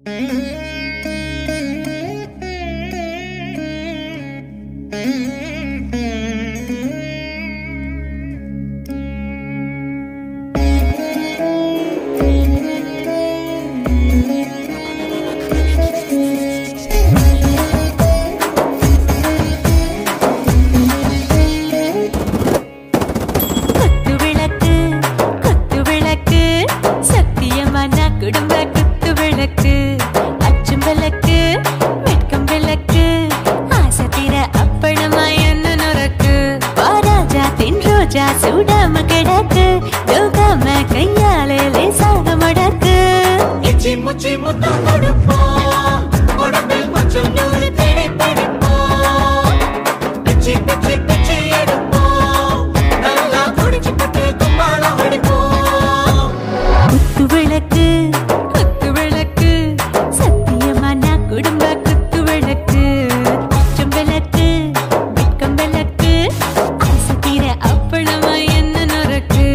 குத்து விளக்கு குத்து விளக்கு சத்தியமான குடும்ப குத்து விளக்கு அச்சும் விளக்கு வெட்கம் விளக்கு ஆசை தீர அப்பளமா என்ன நுறக்கு வாராஜா தென் ரோஜா சூடாம கிடக்கு யோகாம கையாலே லேசாக மடக்கு இச்சி முச்சி முத்தம் கொடுப்போம் உடம்பில் கொஞ்சம் நூறு தேடி பிடிப்போம் பிச்சி பிச்சி பிச்சி எடுப்போம் நல்லா குடிச்சு பட்டு கும்பாலம் அடிப்போம் குத்து விளக்கு குத்து விளக்கு சத்தியமான குடும்ப குத்து விளக்கு அச்சம் விளக்கு வெட்கம் விளக்கு ஆசை தீர அப்பளமா என்ன நுறக்கு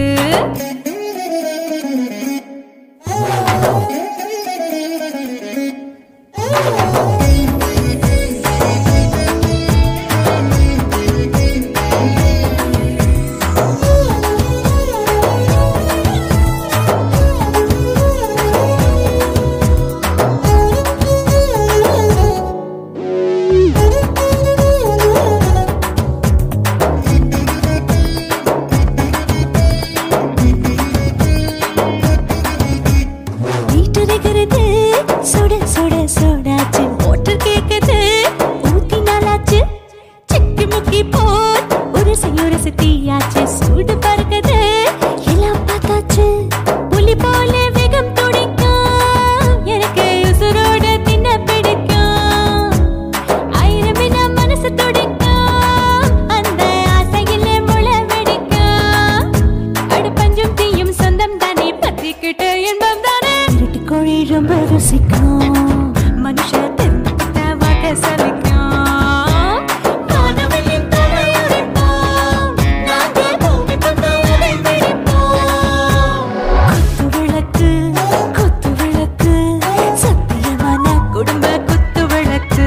வீட்டருகிறது சுட சுட சுடாச்சு மோட்டர் கேக்குது ஊத்தி நாளாச்சு சிக்கி முக்கி போல் உரசி உரசி தீயாச்சு சூடு பறக்குது எல்லாம் பார்த்தாச்சு புலி போல வேகம் துடிக்கும் எனக்கு உசுரோட தின்ன பிடிக்கும் ஆயிரம் வினா மனசு துடிக்கும் அந்த ஆசையிலே முளை வெடிக்கும் அடுப்பஞ்சும் தீயும் சொந்தம் தானே பத்திக்கிட்டு இன்பம் தானே இருட்டு கோழி ரொம்ப ருசிக்கும் மனுஷ தெரிந்து வாக்க சலிக்கும் வானவெளியின் தலை உடைப்போம் நாங்கள் பூமி தந்த உடை பிடிப்போம் குத்து விளக்கு குத்து விளக்கு சத்தியமான குடும்ப குத்து விளக்கு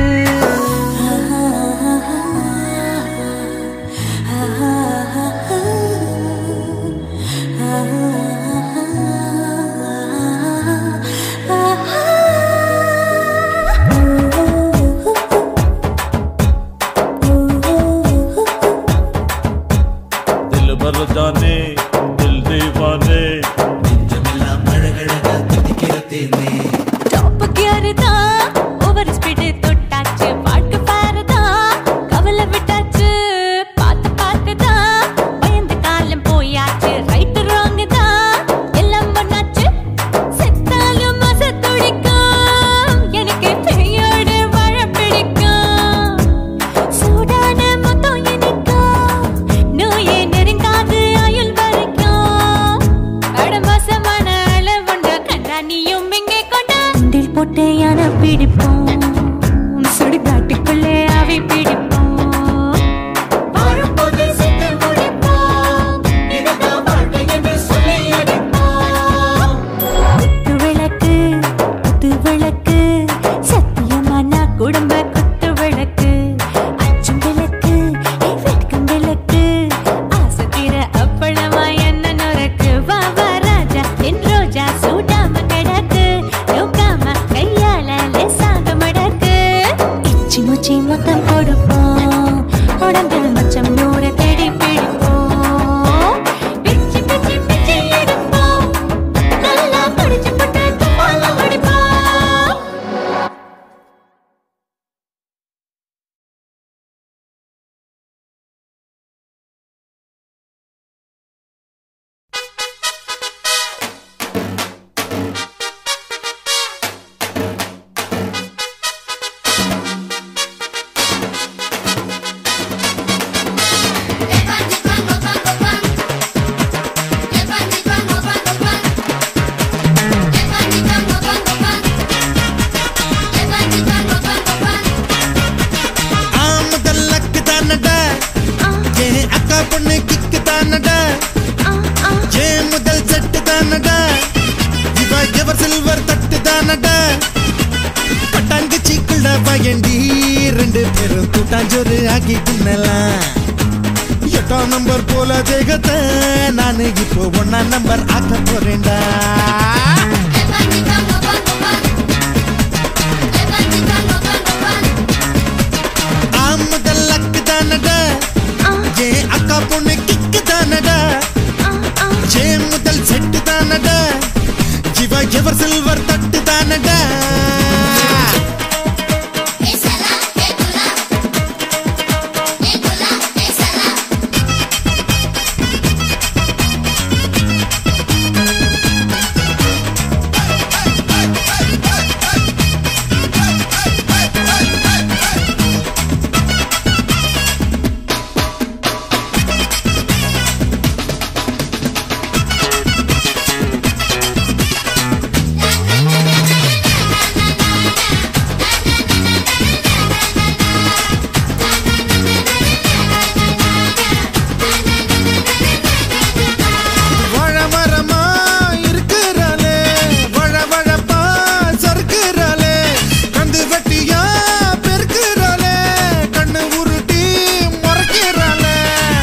दिल भर जाने दिल दीवाने நெஞ்சமெல்லாம் அழகழகா துடிக்கிறதேனே டாப் கியர் தான் ஓவர் ஸ்பீடு தொட்டாச்சு வாழ்க்கை பாரு தான் கவலை விட்டாச்சு பார்த்து பார்த்து தான் பயந்து காலம் போயாச்சு ரைட் ராங் தான் எல்லாம் பண்ணாச்சு செத்தாலும் மச துடிக்கும் எனக்கு பெயோடு வாழ பிடிக்கும் சூடான மொத்தம் எனக்கும் நோயே நெருங்காது ஆயுள் வரைக்கும் அடமோசமான அளவுண்ட கண்டா நீயும் இங்கே கொண்டா உண்டில் போட்டு யானை பிடிப்போம் சுடுகாட்டுக்குள்ளே அவை பிடிப்போம் வாழும்போது செத்து முடிப்போம் இதுதான் வாழ்க்கை என்று சொல்லி அடிப்போம் குத்து விளக்கு குத்து விளக்கு சத்தியமான குடும்ப குத்து விளக்கு அச்சும் விளக்கு ஏய் வெட்கம் விளக்கு ஆசை தீர அப்பளமா என்ன நுறக்கு வா வா ராஜா என் ரோஜா சூடாம கிடக்கு யோகாம கையால லேசாக மடக்கு இச்சி முச்சி மொத்தம் கொடுப்போம் பயண்டி ரெண்டு பேரும் கூட்டாஞ்சோறு ஆக்கி தின்னலாம் எட்டாம் நம்பர் போல தேகத்தை நானு இப்போ ஒன்னா நம்பர் ஆக்க போறேன்டா ஆ முதல் அக்கு தானடா ஏன் அக்கா பொண்ணு கிக்கு தானடா ஜே முதல் செட்டு தானடா ஜிவா எவர் சில்வர் தட்டு தானடா வழ மரமா இருக்கிறாளே வழ வழப்பா சறுக்குறாளே கந்து வெட்டியா பெருக்குறாளே கண்ணு உருட்டி முறைக்கிறாளே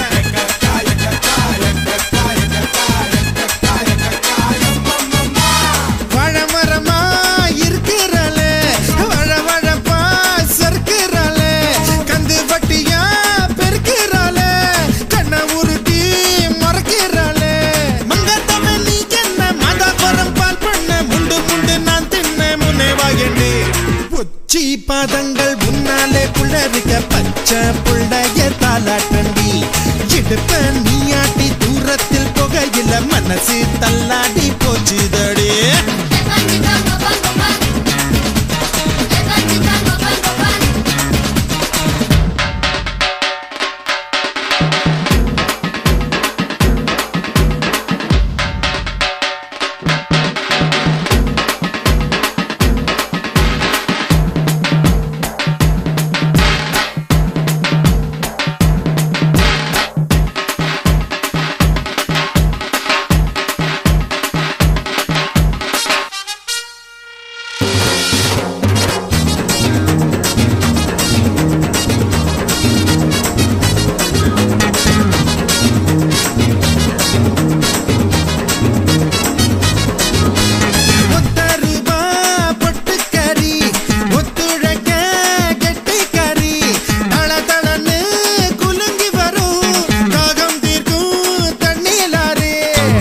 வழ மரமா இருக்கிறாளே வழ வழப்பா சறுக்குறாளே கந்து வட்டியா பெருக்குறாளே கண்ணை உருட்டி மறைக்கிறாளே மங்கத்தமே நீ என்ன மாதாபுரம் பால் பண்ண முண்டு முண்டு நான் தின்ன முனைவாயண்டே உச்சி பாதங்கள் முன்னாலே புள்ளரிக்க பச்சை புள்ளைய தாலாட்டண்டி இடுப்ப நீயாட்டி தூரத்தில் புகையில மனசு தள்ளாடி போச்சுதடே ஒத்தருவா பொட்டுக்கறி, ஒத்துழைக்க கெட்டிக்கறி, தளதளன்னு குலுங்கி வரும், தாகம் தீர்க்கும் தண்ணீலாறு.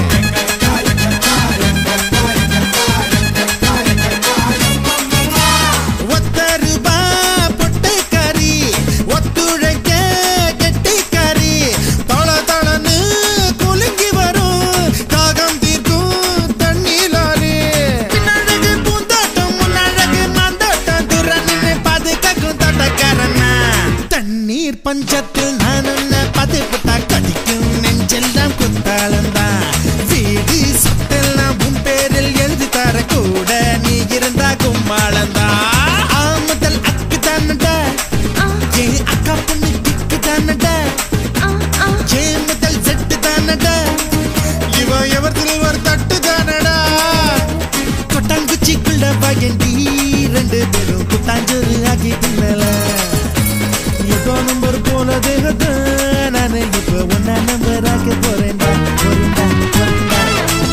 ஒத்தருவா பொட்டுக்கறி, ஒத்துழைக்க கெட்டிக்கறி, தளதளன்னு குலுங்கி வரும், தாகம் தீர்க்கும் தண்ணீலாறு. பின்னழகு பூந்தோட்டம், முன்னழகு மாந்தோட்டம், தூர நின்னு பாதுகாக்கும் தோட்டக்காரனா. தண்ணீர் பஞ்சத்தில் நான் உன்னை பதுப்புட்டா கடிக்கும் நெஞ்செல்லாம் குத்தாளந்தான் வீடு சொத்தெல்லாம் உன் பேரில் எழுதி தர கூட நீ இருந்தா கும்மாளந்தா ஆ முதல் அக்கு தானடா ஏன் அக்கா பொண்ணு கிக்கு தானடா ஏன் முதல் செட்டு தானடா இவ எவர் சில்வர் தட்டு தானடா கொட்டாங்குச்சிக்குள்ள பயண்டி ரெண்டு பேரும் குட்டாஞ்சோறு ஆகி தின்னலாம் எப்போ நம்பர் போல தேகத்தை நானு இப்போ ஒன்னா நம்பர் ஆக்க போறேன்டா போறேன்டா போறேன்டா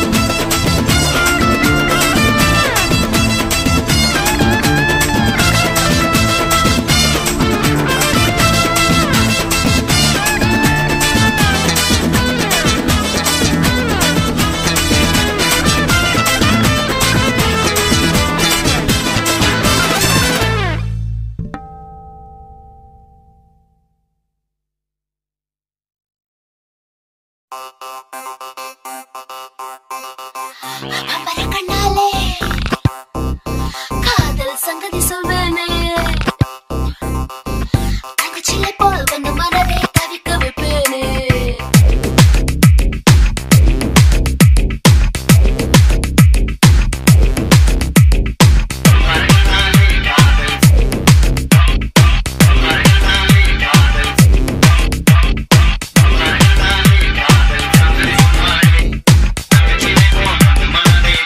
கண்ணாலே காதல் சங்கதி சொல்வேனே தங்கச்சிலை போல் வந்து மனதை தவிக்க வைப்பேனே Thank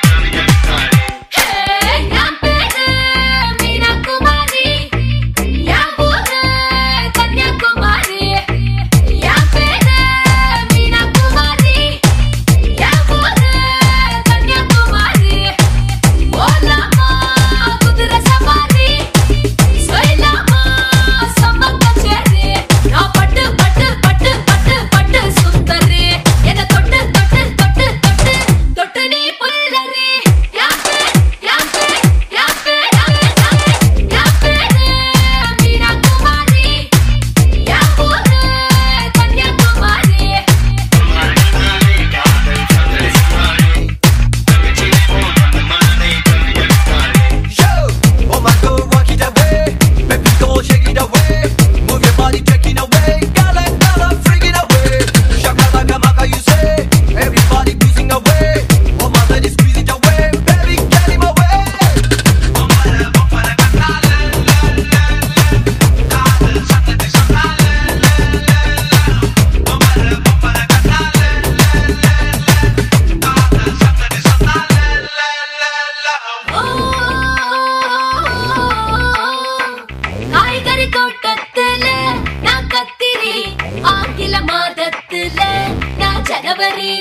முகவரி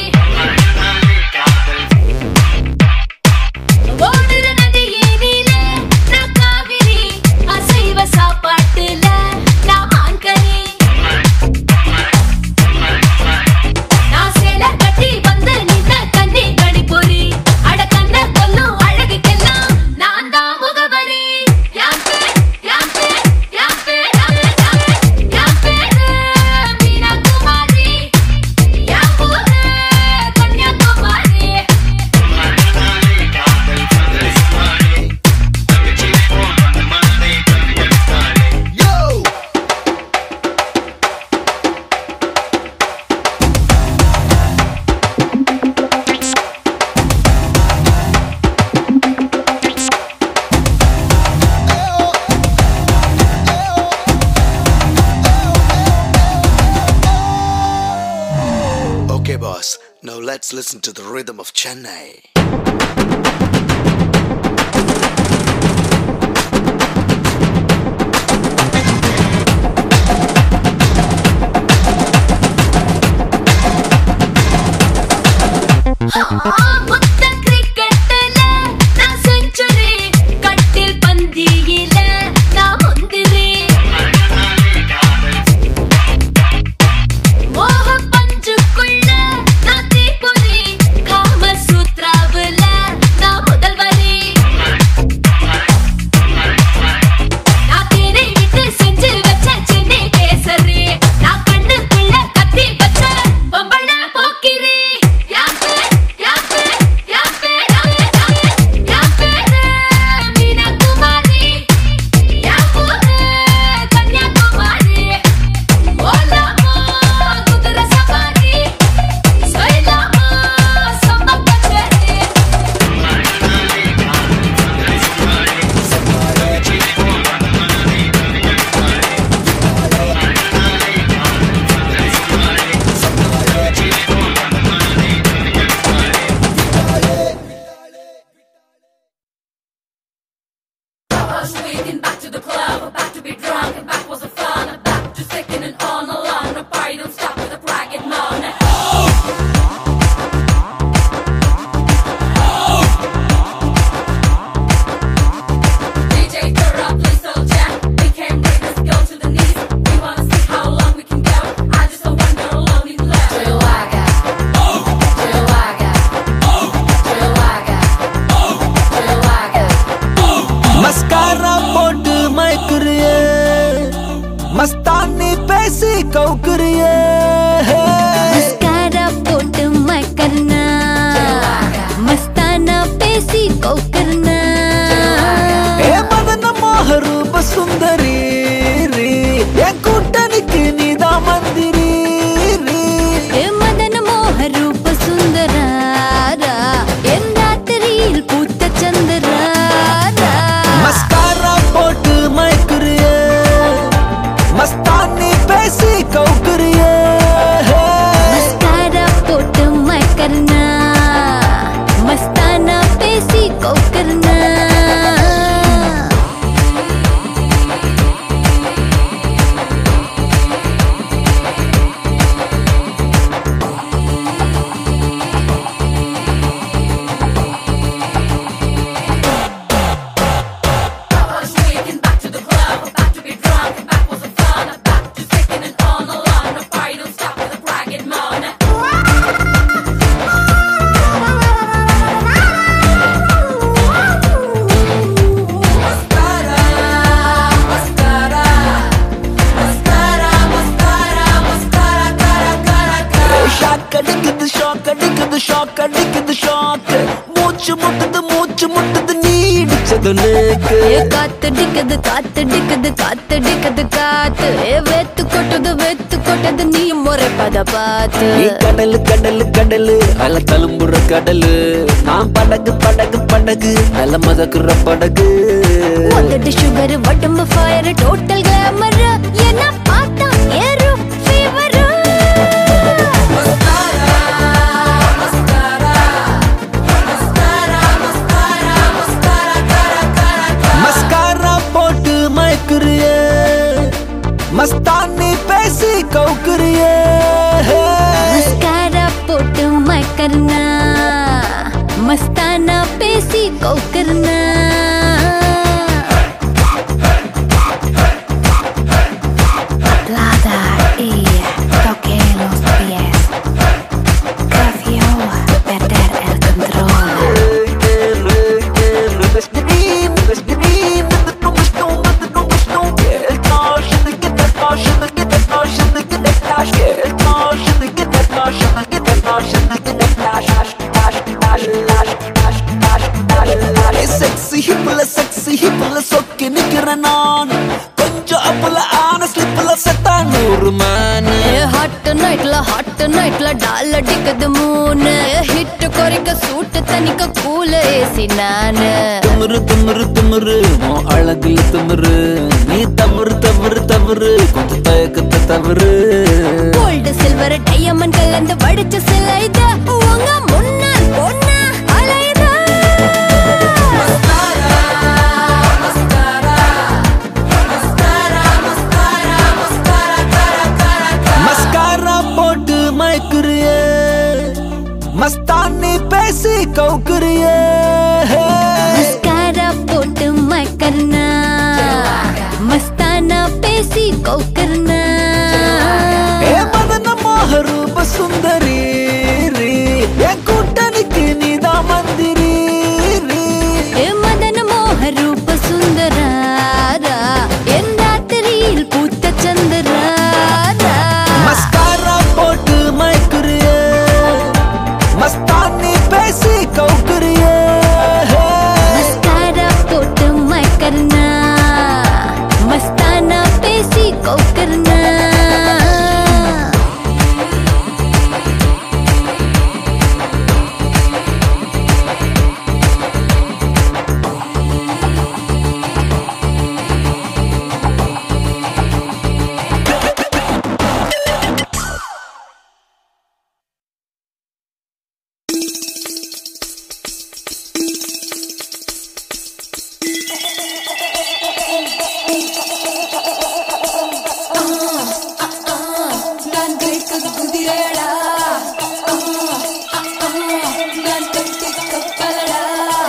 ஓடுற நதியே நீலே நான் காவிரி அசைவ சாப்பாட்டுல நான் மான்கறி நான் சேல கட்டி வந்து நின்ன கண்ணி கணிப்பொறி அட கண்ண கொல்லும் அழகுக்கெல்லாம் நான் தான் முகவரி யான் பேர் யான் பேர் யான் பேர் யான் பேரு மீனா குமாரி யான் ஊரு Kanyakumari Okay, boss. Now let's listen to the rhythm of Chennai. முத்த கிரிக்கெட்டுல நான் செஞ்சுரி கட்டில் பந்தியில நான் முந்திரி மோக பஞ்சுக்குள்ள நான் தீப்பொறி காம சூத்ராவுல நான் முதல்வரி நான் தேனை விட்டு செஞ்சு வச்ச சென்னை கேசரி நான் கண்ணுக்குள்ள கத்தி வச்ச பொம்பள போக்கிரி யான் பேர் யான் பேர் யான் பேர் யான் பேரு மீனா குமாரி யான் ஊரு கன்னியாகுமரி ஓலாமா குதிரை சவாரி சொல்லாமா சொந்த கச்சேரி back to the club, back to be drunk, and back was the fun, back to sticking it on the line, the party don't stop with a bragging moan. DJ turn up, please don't jam. We can't break, let's go to the knees. We wanna see how long we can go. I just don't want no lonely left. Chihuahua, Chihuahua, Chihuahua, Chihuahua. Mascara போட்டு மயக்குறிய மஸ்தானி பேசி கவுக்குறிய mascara போட்டு மக்கர்னா மஸ்தானா பேசி கோக்கர்னா ஏ மதன மோக ரூப சுந்தரி ரீ. என் கூட்டணிக்கு நீதான் மந்திரி ரீ. ஏ மதன மோக ரூப சுந்தராரா என் ராத்திரியில் பூத்த சந்திராரா மஸ்காரா போட்டு மயக்குறிய மஸ்தானி பேசி கவுக்குறிய மஸ்காரா போட்டு மக்கர்னா மஸ்தானா பேசி கோக்கர்னா ஷாக் அடிக்குது ஷாக் அடிக்குது ஷாக் அடிக்குது ஷாக் மூச்சு முட்டுது மூச்சு முட்டுது நீ இடிச்சது நேக்கு ஏ காத்தடிக்குது காத்தடிக்குது காத்தடிக்குது காத்து ஏ வெத்து கொட்டுது வெத்து கொட்டது நீ முறைப்பத பார்த்து நீ கடலு கடலு கடலு அல தழும்புற கடலு நான் படகு படகு படகு அல மதக்குற படகு வந்துட்டு சுகர் உடம்பு ஃபயர் டோட்டல் கிளாமர் என்ன பார்த்தா ஏறும் ஃபீவர் மஸ்காரா போட்டு மயக்குறிய மஸ்தானி பேசி கவுக்குறிய மஸ்காரா போட்டு தூக்கி நிக்கிறேன் நான் கொஞ்சம் அப்பல ஆன ஸ்லிப்ல செத்தா நூறு மேனு ஹாட் நைட்ல ஹாட் நைட்ல டால் அடிக்குது மூணு ஹிட் குறைக்க சூட்டு தனிக்க கூல ஏசி நானு திமிரு திமிரு திமிரு உன் அழகுல திமிரு நீ தவறு தவறு தவறு கொஞ்சம் தயக்கத்தை தவறு கோல்டு சில்வர் டையமண்ட் கலந்து வடிச்ச சிலை இது உங்க முன்னால் பொண்ணா அலையுதா மஸ்காரா போட்டு மயக்குறியே மஸ்தானி பேசி கவுக்குறியே மஸ்காரா போட்டு மக்கர்னா மஸ்தானா பேசி கௌக்கர்னா ஏ மதன மோக ரூப சுந்தரி ரீ. என் கூட்டணிக்கு நீதான் மந்திரி ரீ. ஏ மதன மோக ரூப சுந்தராரா என் ராத்திரியில் பூத்த சந்திராரா மஸ்காரா போட்டு மயக்குறியே மஸ்தானி பேசி கவுக்குறியே மஸ்காரா போட்டு மக்கர்னா மஸ்தானா பேசி கௌக்கர்னா நான் கேட்கது குதிரையடா நான் கட்டி கப்பலடா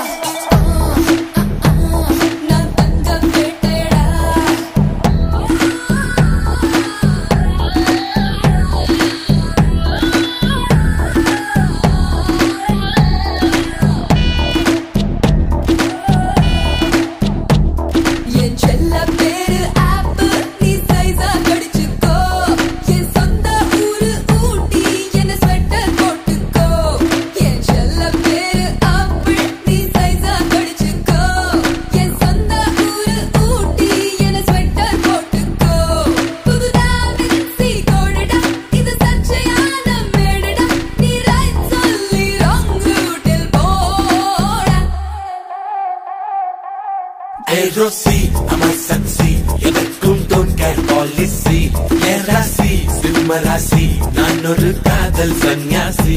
நான் தங்கம் வேட்டையடா என் செல்ல பேரு ஆப்பு நீ சைஸா கடிச்சுக்கோ என் சொந்த ஊரு ஊட்டி என்ன ஸ்வெட்டர் போட்டுக்கோ என் செல்ல பேரு ஆப்பு நீ சைஸா கடிச்சுக்கோ என் சொந்த ஊரு ஊட்டி என்ன ஸ்வெட்டர் போட்டுக்கோ புதுதா விரிசி கோடடா இது சர்ச்சையான மேடடா நீ ரைட் சொல்லி ராங் ரூட்டில் போடா Hey Rossi, I'm a sexy எதற்கும் don't care policy என் ராசி சிம்ம ராசி நான் ஒரு காதல் சன்னியாசி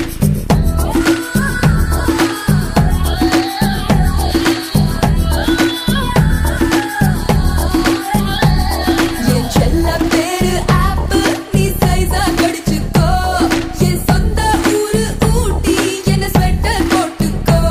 என் செல்ல பேரு ஆப்பு நீ சைஸா கடிச்சுக்கோ என் சொந்த ஊரு ஊட்டி என்ன ஸ்வெட்டர் போட்டுக்கோ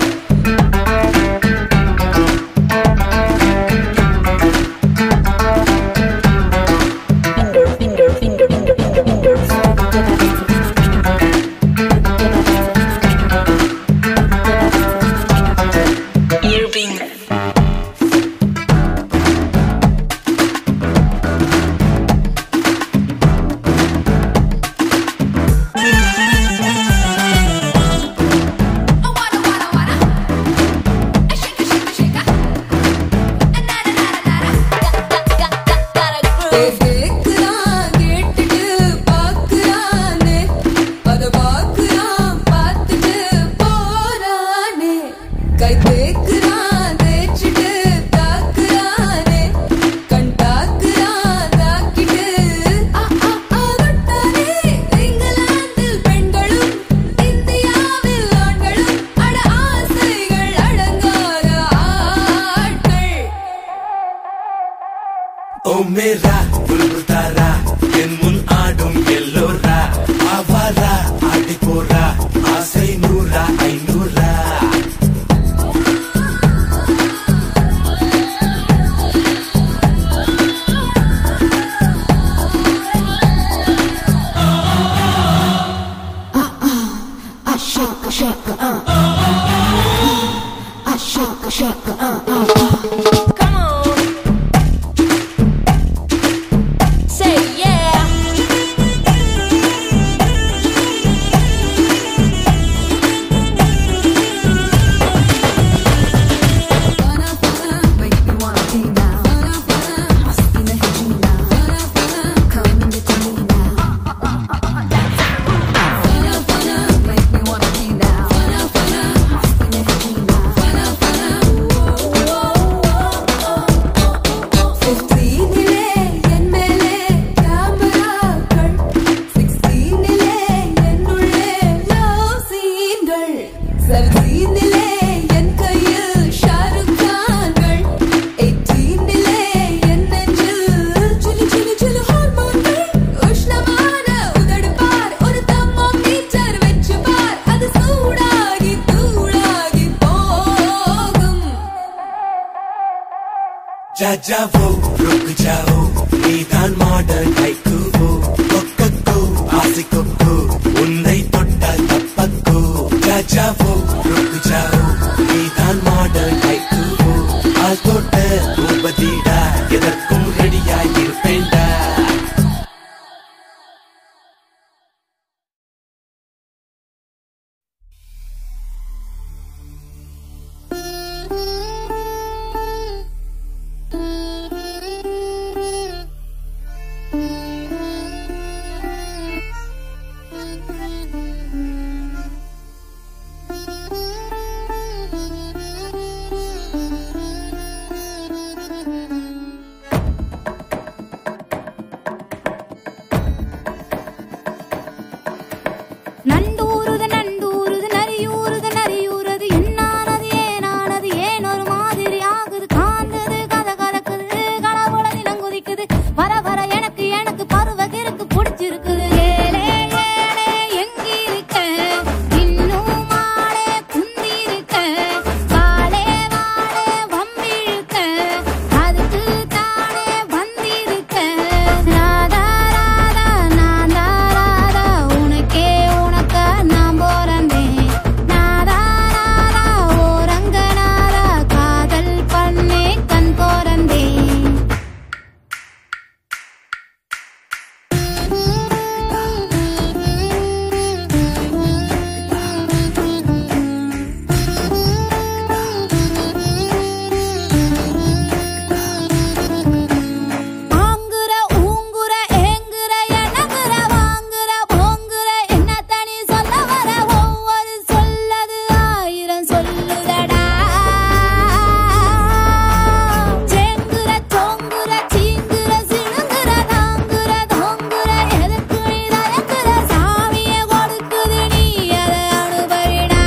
கேக்குறான் கேட்டுட்டு பாக்குறானே அத பாக்குறான் பார்த்துட்டு போறானே கை தேக்குறான் தேய்ச்சிட்டு தாக்குறானே கண் தாக்குறான் தாக்கிட்டு ஆ, ஆ, ஆ, தொட்டானே. இங்கிலாந்தில் பெண்களும் இந்தியாவில் ஆண்களும் அட ஆசைகள் அடங்காத ஆட்கள் ஓ மேரா புல்புல் தாரா என் முன் ஆடும் எல்லோரா ஆவாரா ஆடி போரா ஆசை நூறா ஐநூறா Say yeah. जाओ रुक जाओ நீதான் மாடர்ன் கைக்குவோ கொக்கோ ஆசிக்கோ உன்னை தொட்டால் தப்பக்கோ ஜாவோ ருக்கு ஜாவோ நீதான் மாடர்ன் கைக்குவோ ஆள் தொட்ட பூபதிடா எதற்கும் ரெடியாய் இருப்பேன்டா நண்டூறுது நண்டூறுது நரியூறுது நரியூறுது என்னானது ஏனானது ஏன் ஒரு மாதிரி ஆகுது காந்தது கத கதக்குது கடவுள நிலம் குதிக்குது வர வர எனக்கு எனக்கு பருவ கிறுக்கு பிடிச்சிருக்குது ஏலே ஏலே எங்கிருக்க இன்னும் மாலே குந்திருக்க வாழே வாழே வம்பிழுக்க அதுக்கு தானே வந்திருக்க ராதா ராதா நாதா ராதா உனக்கே உனக்க நான் போறந்தேன் நாதா நாதா ஓரங்க நாதா காதல் பண்ணே கண் போறந்தேன் ஆங்குற ஊங்குற ஏங்குற எனங்குற வாங்குற போங்குற என்ன தனி சொல்ல வர ஒவ்வொரு சொல்லது ஆயிரம் சொல்லுதடா சேங்குற சோங்குற சீங்குற சிணுங்குற தாங்குற தோங்குற எதுக்கு நீ தயங்குற சாமிய கொடுக்குது நீ அதை அனுபவிடா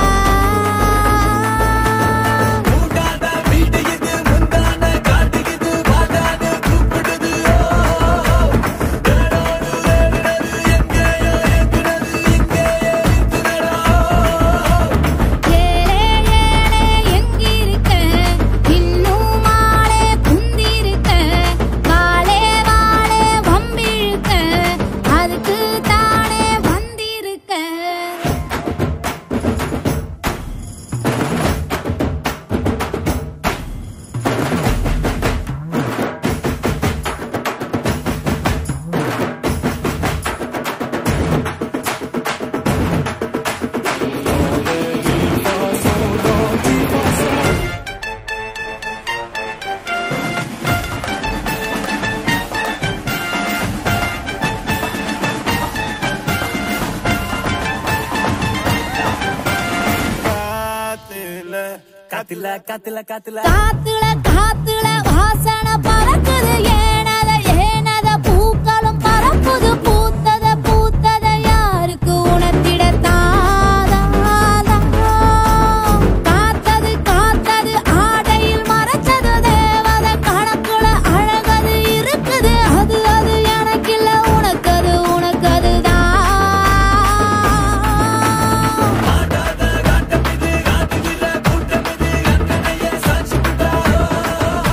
ஏலே ஏலே எங்கிருக்க இன்னும் மாலே குந்திருக்க வாழே வாழே வம்பிழுக்க அதுக்கு தானே வந்திருக்க காத்துல காத்துல வாசனை பறக்குது ஏனத ஏனத பூக்களும் பறக்குது பூத்தத பூத்தத யாருக்கு உணர்த்திடத்தாதா காத்தது காத்தது ஆடையில் மறைச்சது தேவத கணக்குல அழகது இருக்குது அது அது எனக்கில்ல உனக்கது உனக்கதுதான் காட்டமிது காட்டுமிது கூட்டமிது கண்ணனையே சாட்சி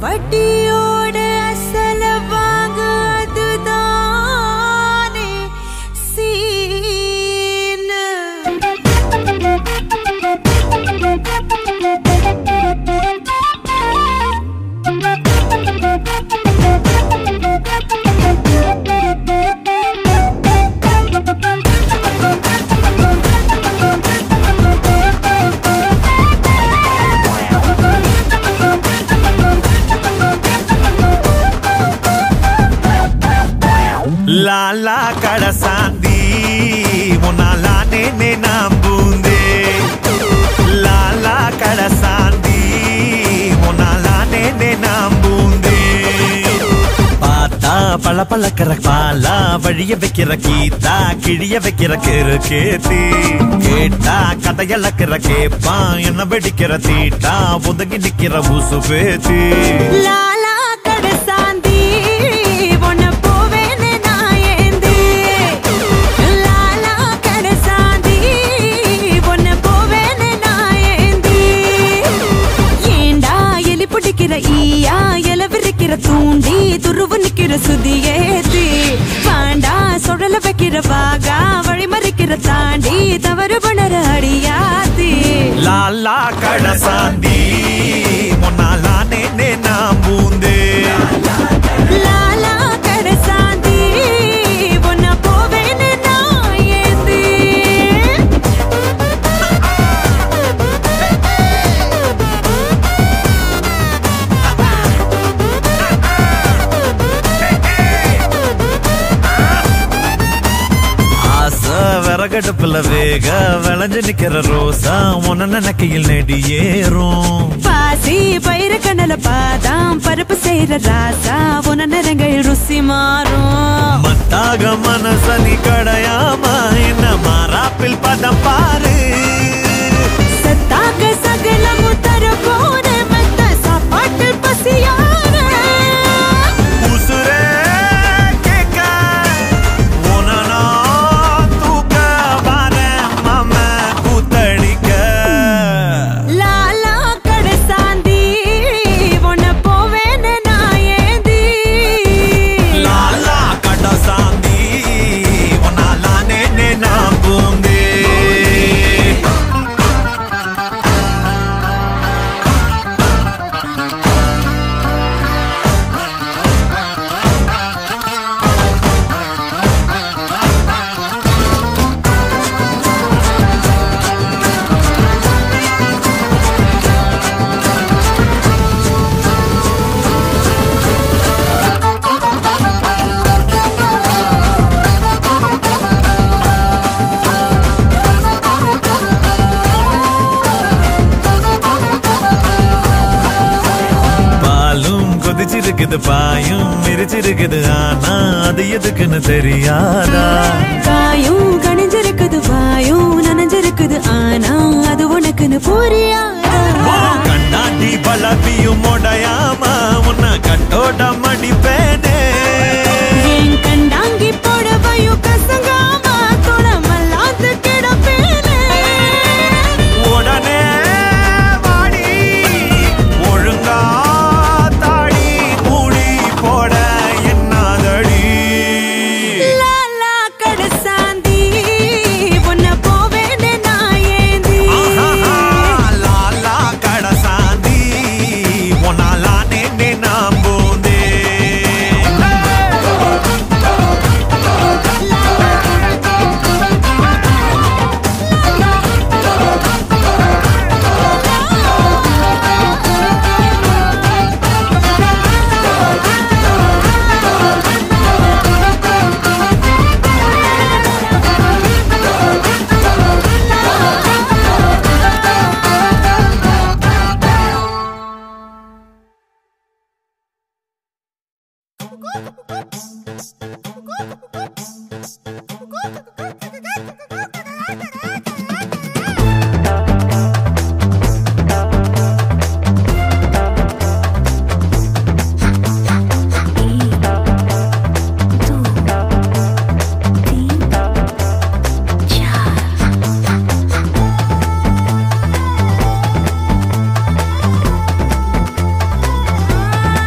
வட்டியோட அசல வாங்க அதுதானே சீனு லாலா கடசாந்தி உன்னாலானே நே நாம் பூந்தே லாலா கடசாந்தி உன்னாலானே நே நாம் பூந்தே பார்த்தா பல பழக்கிற பாலா வழிய வைக்கிற கீதா கிழிய வைக்கிற கிரு கேத்தி கேட்டா கதையளக்கிற கேப்பா என்ன வெடிக்கிற தீட்டா ஒதுங்கி நிக்கிற ஊசு பேத்தி லாலா கடசாந்தி உன்னை போவேன்னு நான் ஏந்தி லாலா கடசாந்தி உன்னை போவேன்னு நான் ஏந்தி ஏண்டா எலி பிடிக்கிற ஈயா எல விரிக்கிற தூண்டி துருவு நிக்கிற சுதியேத்தி பாண்டா சுழல வைக்கிற வாகா வழிமறிக்கிற தாண்டி தவறு பண்ணற அடியாத்தி லாலா கடசாந்தி முன்னாலானே நே நாம் பூந்தே லாலா கடசாந்தி உன்னை போவேன்னு நான் ஏந்தி ஆசை விறகடுப்புல வேக விளைஞ்சு நிக்கிற ரோசா உன்ன நினைக்கையில் நெடி ஏறும் பாசி பயிர கண்ணல பாதாம் பருப்பு செய்யற ராசா உன நிறங்கள் ருசி மாறும் மத்தாக மனசனி கடையாம என்ன மாறாப்பில் பதம் பாரு சத்தாக சகலமும் தர போன மத்த சாப்பாட்டில் பசியான உசுரே கேட்க உன்னை நான் தூக்க வரேன் மாம கூத்தடிக்க லாலா கடசாந்தி உன்னை போவேன்னு நான் ஏந்தி லாலா கடசாந்தி உன்னாலானே நே நாம் பூந்தே பாலும் கொதிச்சிருக்குது பாயும் மிரிச்சிருக்குது ஆனா அது எதுக்குன்னு தெரியாதா காயும் கணிஞ்சிருக்குது வாயும் நனைஞ்சிருக்குது ஆனா அது உனக்குன்னு புரியாதா கண்ணாடி பலபியும் உடையாம உன்னை கட்டோட மடிப்பேனே என் கண்டாங்கி போடவையும் கசங்காம துணமல்லாது கிடப்பேனே உடனே வாடி ஒழுங்கா தாடி மூடி போட என்னாதடி லாலா கடசாந்தி உன்னை போவேன்னு நான் ஏந்தி ஆஹாஹா, லாலா கடசாந்தி உன்னாலானே நே நாம் பூந்தே லாலா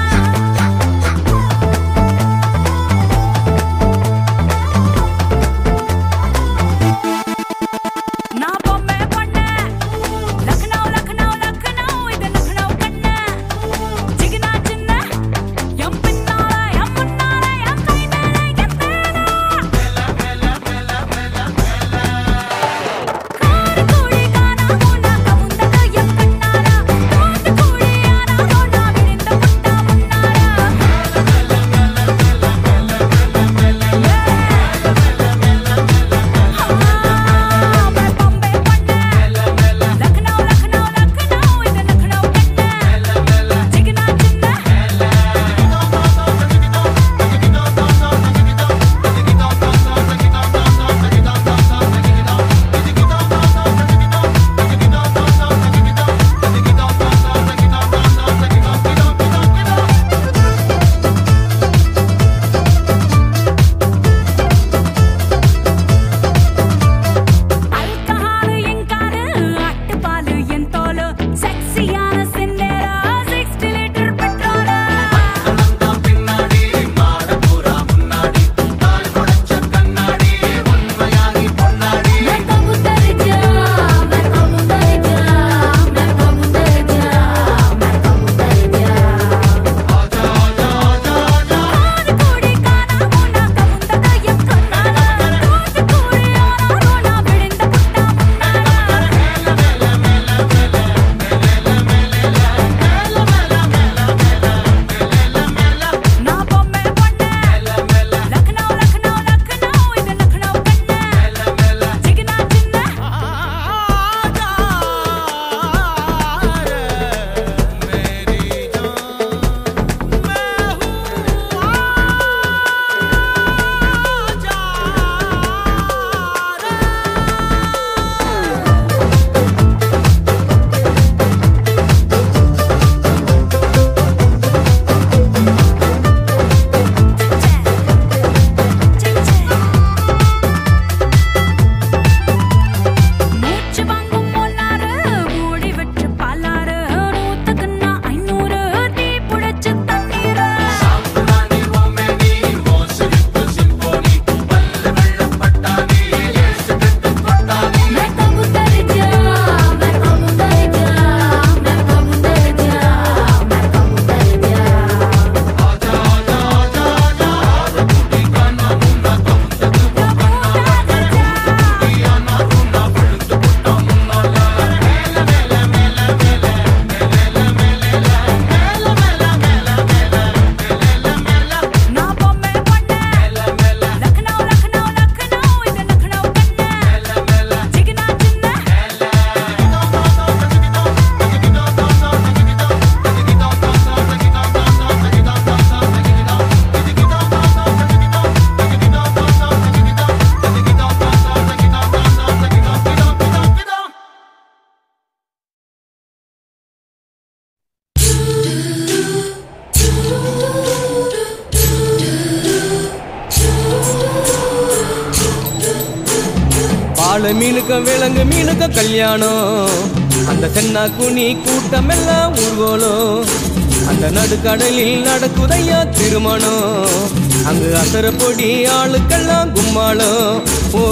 வாழை மீனுக்க விலங்கு மீனுக்க கல்யாணம் அந்த சென்னா குனி கூட்டம் எல்லாம் ஊர்வலம் அந்த நடுக்கடலில் நடக்குதையா திருமணம் அங்கு அசர பொடி ஆளுக்கெல்லாம் கும்மாளம் ஓ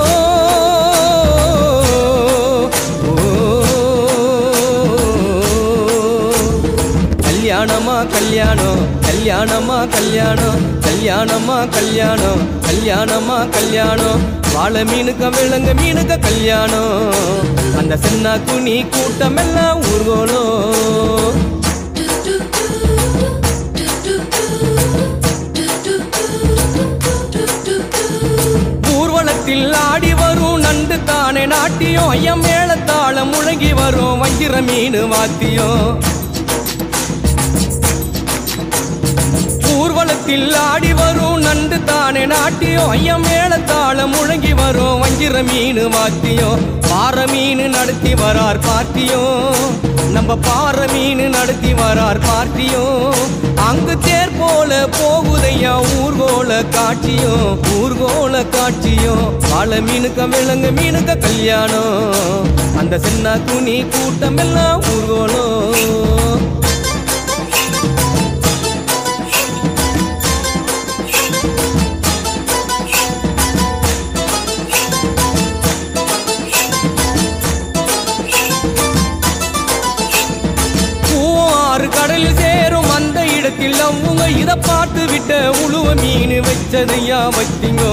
கல்யாணமா கல்யாணம் கல்யாணமா கல்யாணம் கல்யாணமா கல்யாணம் கல்யாணமா கல்யாணம் வாழை மீனுக்க விலங்கு மீனுக்க கல்யாணம் அந்த சென்னா குனி கூட்டம் எல்லாம் ஊர்வலம் ஊர்வலத்தில் ஆடி வரும் நண்டு தானே நாட்டியம் ஐயம் மேளத்தாளம் முழங்கி வரும் வஞ்சிர மீன் வாத்தியம் ஊர்வலத்தில் ஆடி வரும் நண்டு தானே நாட்டியம் ஐயம் மேளத்தாளம் முழங்கி வரும் வஞ்சிர மீன் வாத்தியம் பாறை மீன் நடத்தி வரார் பார்ட்டியும் நம்ம பாறை மீன் நடத்தி வரார் பார்ட்டியும் அங்கு தேர் போல போகுதையா ஊர்கோல காட்சியும் ஊர்கோல காட்சியும் வாழை மீனுக்க விலங்கு மீனுக்க கல்யாணம் அந்த சின்ன துணி கூட்டம் எல்லாம் ஊர்கோலம் ஆறு கடலில் சேரும் அந்த இடத்தில் அவங்க இத பார்த்து விட்ட உழுவ மீன் வச்சதையா வச்சிங்கோ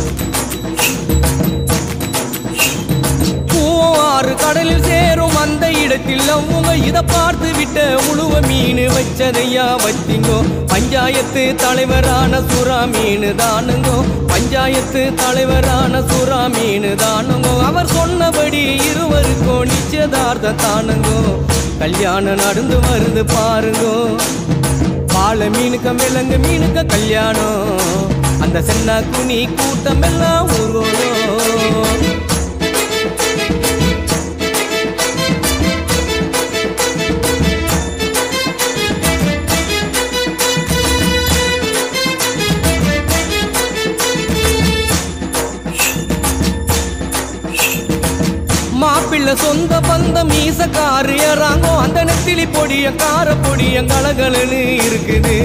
ஆறு கடலில் சேரும் அந்த இடத்தில் அவங்க இத பார்த்து விட்ட உழுவ மீன் வச்சதையா வச்சிங்கோ பஞ்சாயத்து தலைவரான சுறா மீன் தானுங்கோ பஞ்சாயத்து தலைவரான சுறா மீன் தானுங்கோ அவர் சொன்னபடி இருவருக்கும் நிச்சயதார்த்தம் தானுங்கோ கல்யாணம் நடந்து வருது பாருங்கோ பாலை மீனுக்க மிளங்கு மீனுக்க கல்யாணம் அந்த சென்னா குனி கூட்டம் எல்லாம் ஊர்வலம் மாப்பிள்ளை சொந்த பந்த மீசக்காரு ஏறாங்கோ அந்த நெத்திலி பொடிய கார பொடிய கலகலன்னு இருக்குது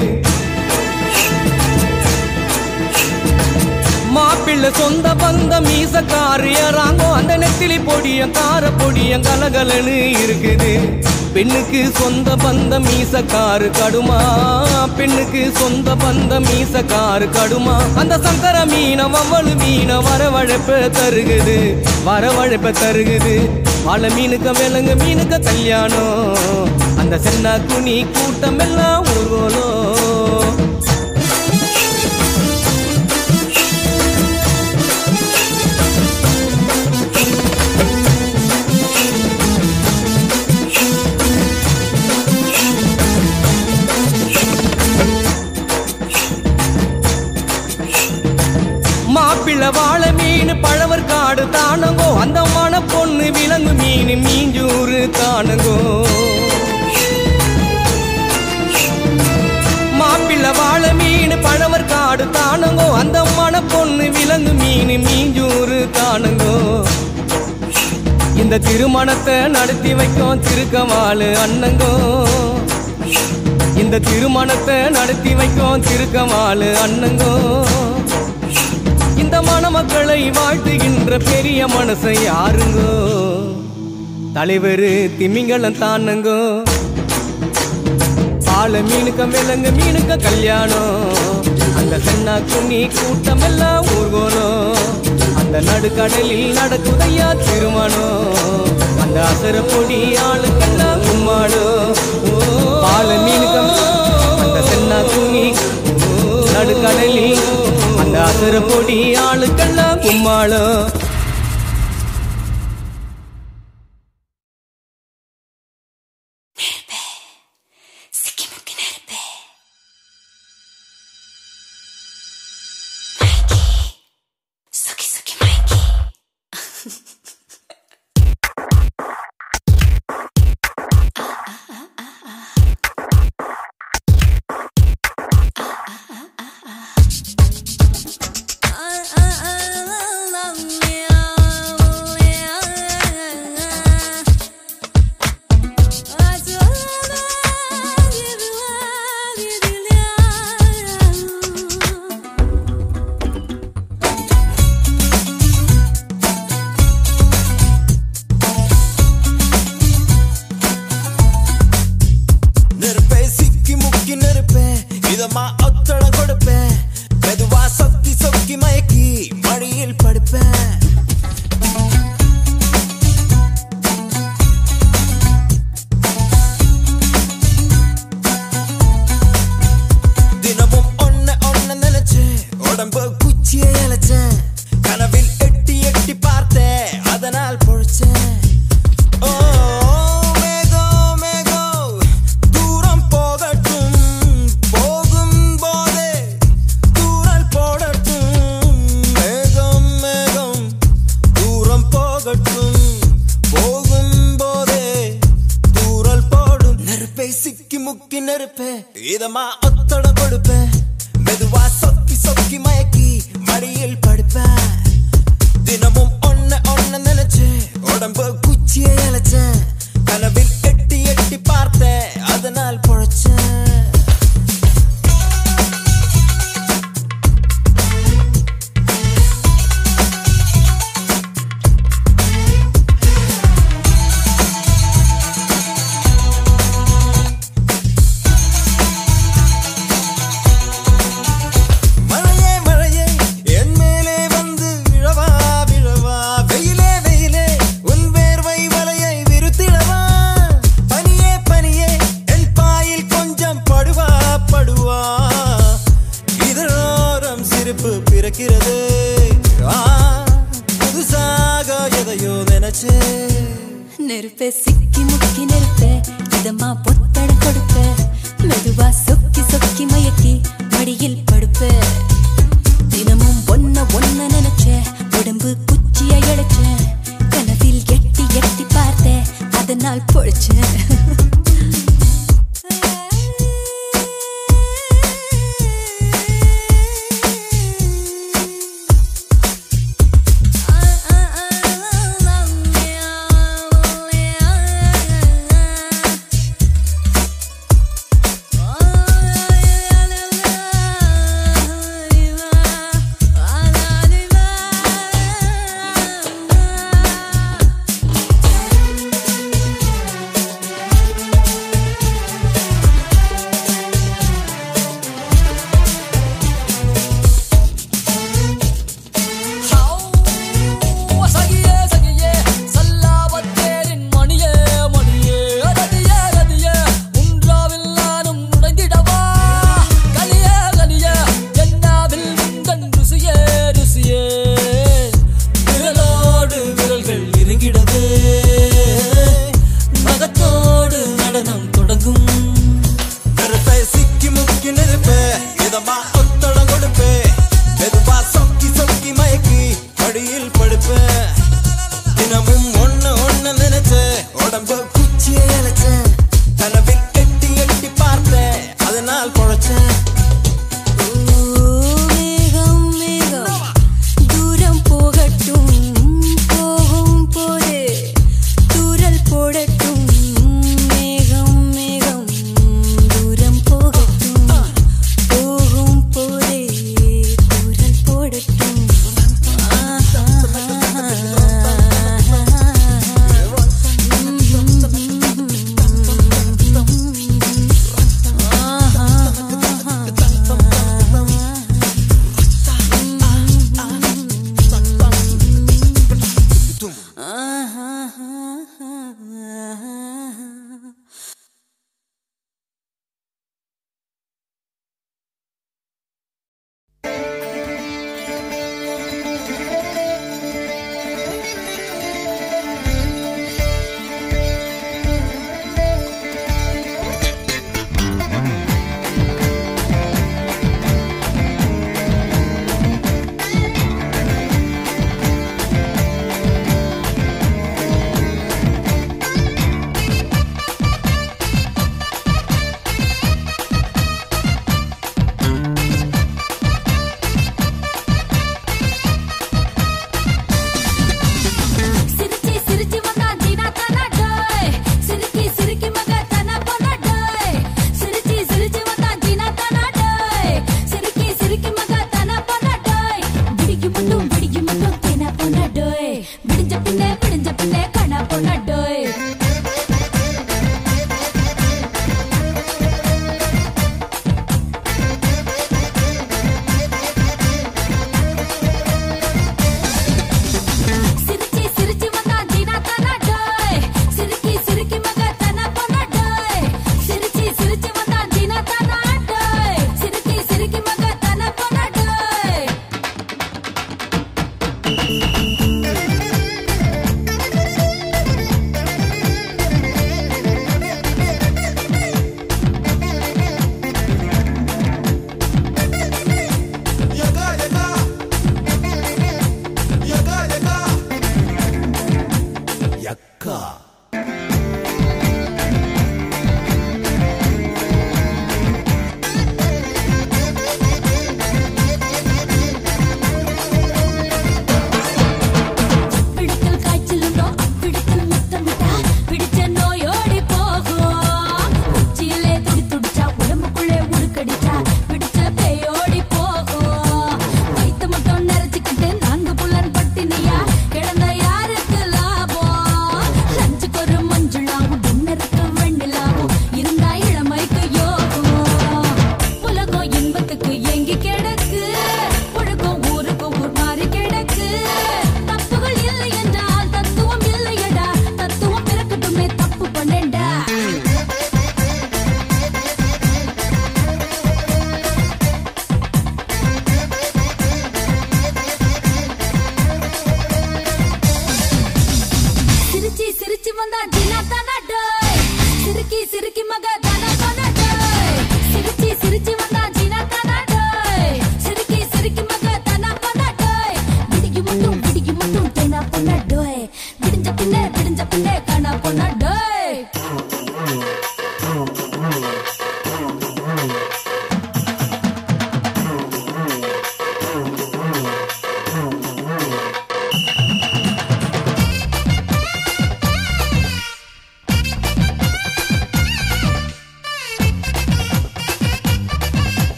மாப்பிள்ளை சொந்த பந்த மீசக்காரு ஏறாங்கோ அந்த நெத்திலி பொடிய கார பொடிய கலகலன்னு இருக்குது பெண்ணுக்கு சொந்த பந்த மீசக்காரு கடுமா பெண்ணுக்கு சொந்த பந்த மீசக்காரு கடுமா அந்த சங்கர மீன வவ்வளு மீன வரவழைப்ப தருகுது வரவழைப்ப தருகுது வாழை மீனுக்க விலங்கு மீனுக்க கல்யாணம் அந்த சென்னா குனி கூட்டம் எல்லாம் ஊர்வலம் மாப்பிள்ளை வாழை மீன் பழவர் காடு தானங்கோ அந்த மன பொண்ணு விலங்கு மீன் மீஞ்சூறு தானங்கோ மாப்பிள்ளை வாழை மீன் பழவர் காடு தானங்கோ அந்த மன பொண்ணு விலங்கு மீன் மீஞ்சூறு தானங்கோ இந்த திருமணத்தை நடத்தி வைக்கும் திருக்கமாலு அண்ணங்கோ இந்த திருமணத்தை நடத்தி வைக்கும் திருக்கமாலு அண்ணங்கோ இந்த மணமக்களை வாழ்த்துகின்ற பெரிய மனசை யாருங்கோ தலைவர் திமிங்கலம் தானுங்கோ பால மீனுக்க விலங்கு மீனுக்க கல்யாணம் அந்த சென்னா குனி கூட்டம் எல்லாம் ஊர்கோலம் அந்த நடுக்கடலில் நடக்குதையா திருமணம் அந்த அசர பொடி ஆளுக்கெல்லாம் கும்மாடும் பால மீனுக்க அந்த சென்னா குனி நடுக்கடலில் அந்த அசர பொடி ஆளுக்கெல்லாம் கும்மாளம் Ah, ah, ah, la, la, la, இதமா ஒத்தடம் கொடுப்பேன் மெதுவா சொக்கி சொக்கி மயக்கி மடியில் படுப்பேன் தினமும் ஒன்ன ஒன்ன நினைச்சு உடம்பு குச்சியை இழைச்சேன் கனவில் எட்டி எட்டி பார்த்தேன் அதனால் பொழைச்சேன் ஓ மேகம் மேகம் தூரம் போகட்டும் போகும் போதே தூரல் போடட்டும் மேகம் மேகம் தூரம் போகட்டும் போகும் போதே தூரல் போடும் நெருப்பை சிக்கி முக்கி நெருப்பே இதமா ஒத்தடம் கொடுப்பேன் மெதுவா சொக்கி சொக்கி மயக்கி மடியில் படுப்பேன் தினமும் ஒன்ன ஒன்ன நினைச்சு உடம்பு குச்சியை இழைச்சேன் கனவில் எட்டி எட்டி பார்த்தேன் அதனால் பொழைச்சேன் மழையே மழையே என் மேலே வந்து விழவா விழவா வெயிலே வெயிலே உன் வேர்வை வலையை விருத்திடவா பனியே பனியே என் பாயில் கொஞ்சம் படுவா படுவா இதழோரம் சிரிப்பு பிறக்கிறது ஆ, புதுசாக எதையோ நினைச்சே நெருப்பே சிக்கி முக்கி நெருப்பே இதமா பொத்தட கொடுப்ப மெதுவா சொக்கி சொக்கி மயக்கி மடியில் படுப்ப தினமும் ஒன்ன ஒன்ன நினைச்ச உடம்பு குச்சிய இழைச்ச கனவில் எட்டி எட்டி பார்த்த அதனால் பொழைச்சேன் சகியே சகியே சல்லாபத்தேரின் மணியே மணியே ரதியே ரதியே உன்றாவில் நானும் நுழைந்திடவா கலியே கலியே ஜன்னாவில் முந்தன் ருசியே ருசியே விரலோடு விரல்கள் இறங்கிடவே மகத்தோடு நடனம் தொடங்கும் நெருப்பை சிக்கி முக்கி நெருப்பே இதமா ஒத்தடம் கொடுப்பே மெதுவா சொக்கி சொக்கி மயக்கி மடியில் படுப்பே தினமும் ஒண்ணு ஒண்ணு நினைச்சே உடம்பு குச்சியை இழைச்சேன் கனவில் எட்டி எட்டி பார்த்தேன் அதனால் பொழைச்சேன் மேகம் மேகம் தூரம் போகட்டும் போகும் போதே தூரல் போடட்டும் மேகம் மேகம் தூரம் போகட்டும் போகும் போதே தூரல் போடட்டும் ஆஹா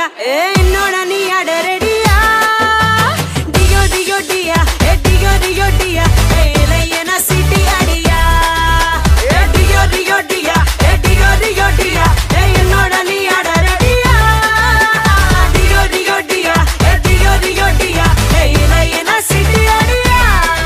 ஏ என்னோட நீ அட ரெடியா டியோ டியோ டியா ஏ டியோ டியோ டியா ஏ இளையன சிட்டி அடியா ஏ டியோ டியோ டியா ஏ டியோ டியோ டியா ஏ என்னோட நீ அட ரெடியா டியோ டியோ டியா ஏ டியோ டியோ டியா ஏ இளையன சிட்டி அடியா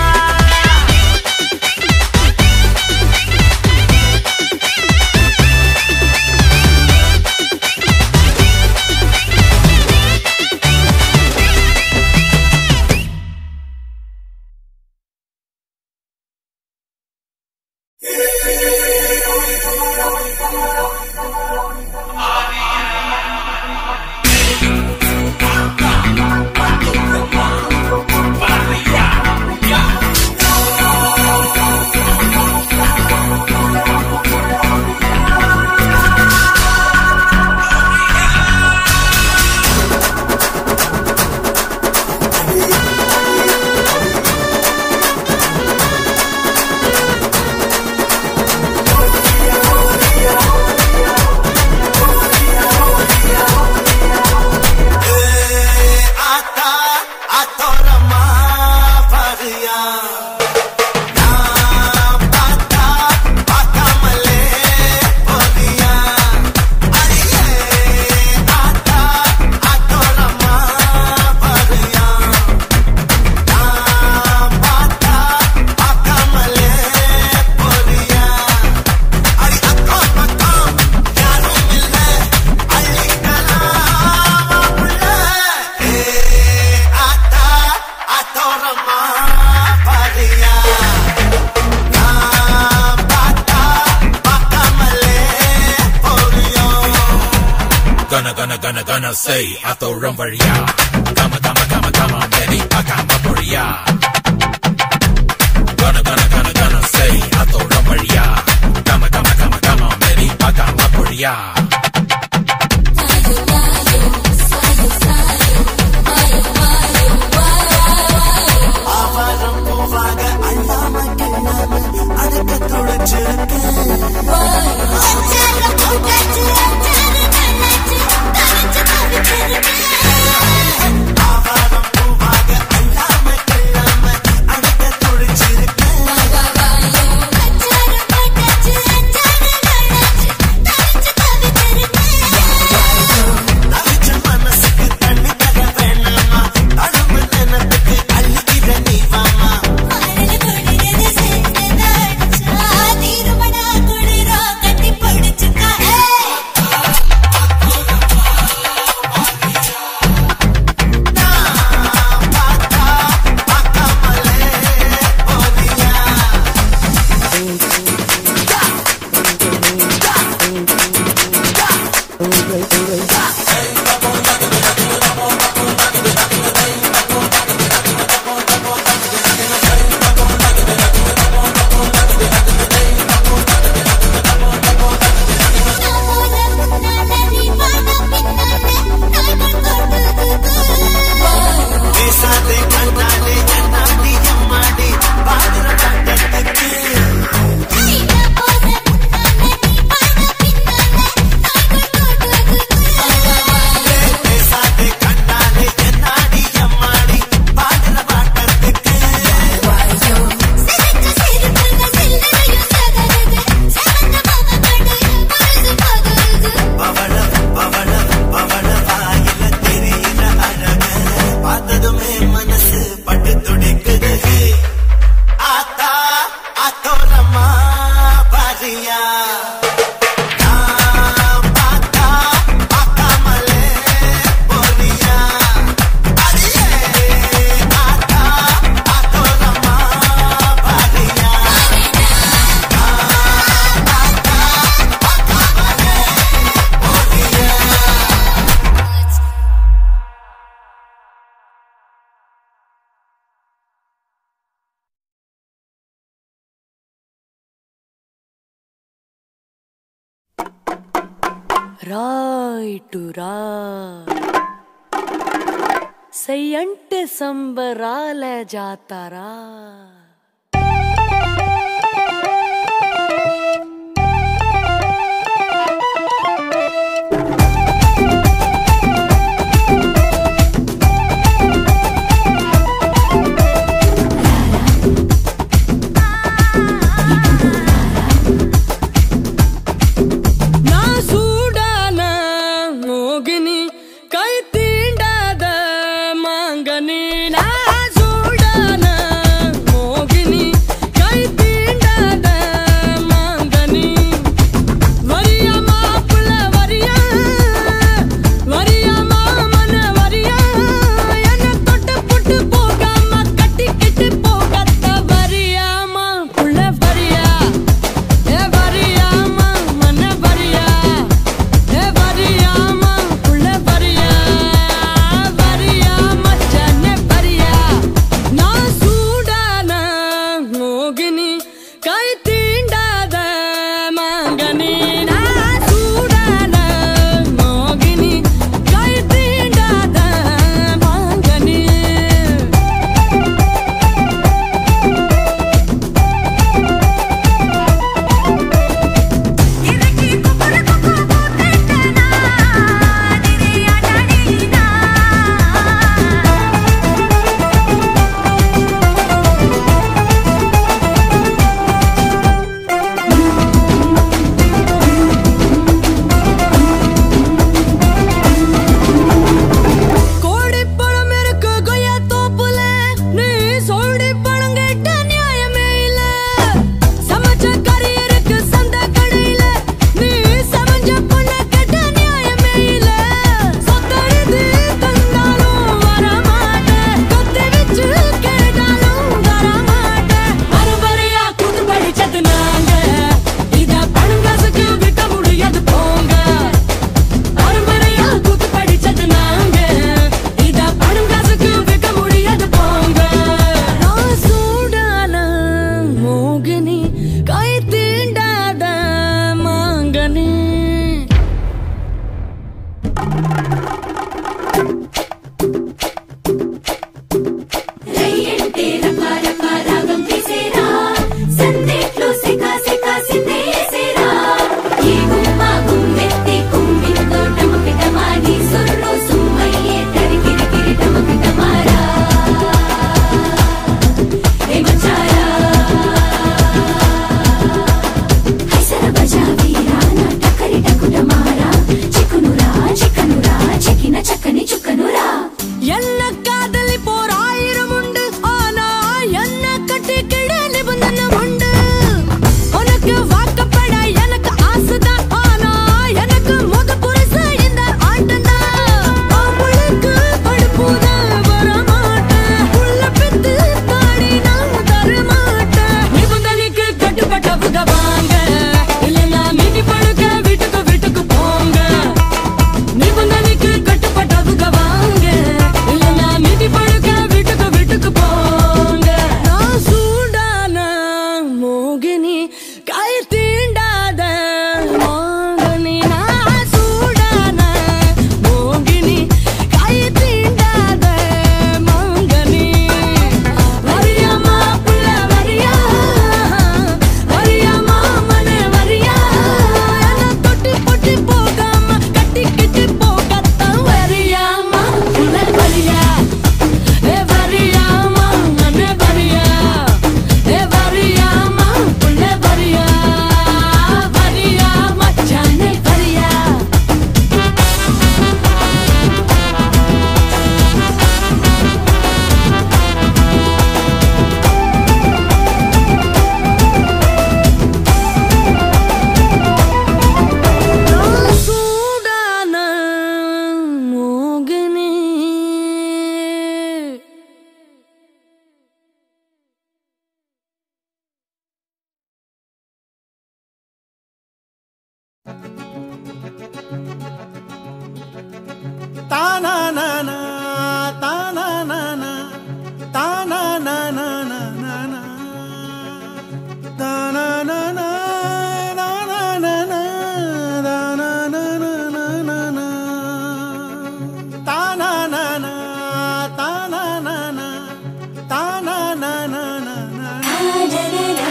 आता आतोरमा परिया नाम आता आकामले परिया अरे आता आतोरमा परिया नाम आता आकामले परिया अरे अक्को पक्को यारो मिलने अल्ली कलावा पुल्ले आता आतोरमा परिया नाम आता आकामले परिया Gonna, gonna, gonna, gonna say, I throw rum for ya. Come on, come on, come on, come on, baby, I got my for ya. Gonna, gonna, gonna, gonna say, I throw rum for ya. Come on, come on, come on, come on, baby, I got my for ya. ஆவாரம் பூவாக அள்ளாம கிள்ளாம அடக்க துளைச்சிருக்க ஆவாரம் பூவாக அள்ளாம கிள்ளாம அடக்க துளைச்சிருக்க தவிச்ச மனசுக்கு தண்ணி தர வேணாமா தடுப்பு நினப்புக்கு அள்ளிக்கிற நீ வாமா பேசாதே கண்ணாலே என்னாடி எம்மாடி பாடுற பாட்டத்துக்கு பேசாதே கண்ணாலே என்னாடி எம்மாடி பாடுற பாட்டத்துக்கு பவள பவள பவள வாயில தெரியிற அழக பார்த்ததுமே மனசு பட்டு துடிக்குது ஆத்தா ஆத்தோரமா பாரியா நான் பார்த்தா பார்க்காமலே போறியா அடியே ஆத்தா ஆத்தோரமா பாரியா రాయిటు రా సయ్యంటే సంబరాల జాతారా தானா நானா தானா நானா தானா நானா நானா தானா நானா தானா நானா தானா நானா நானா தானா நானா தானா நானா தானா நானா நானா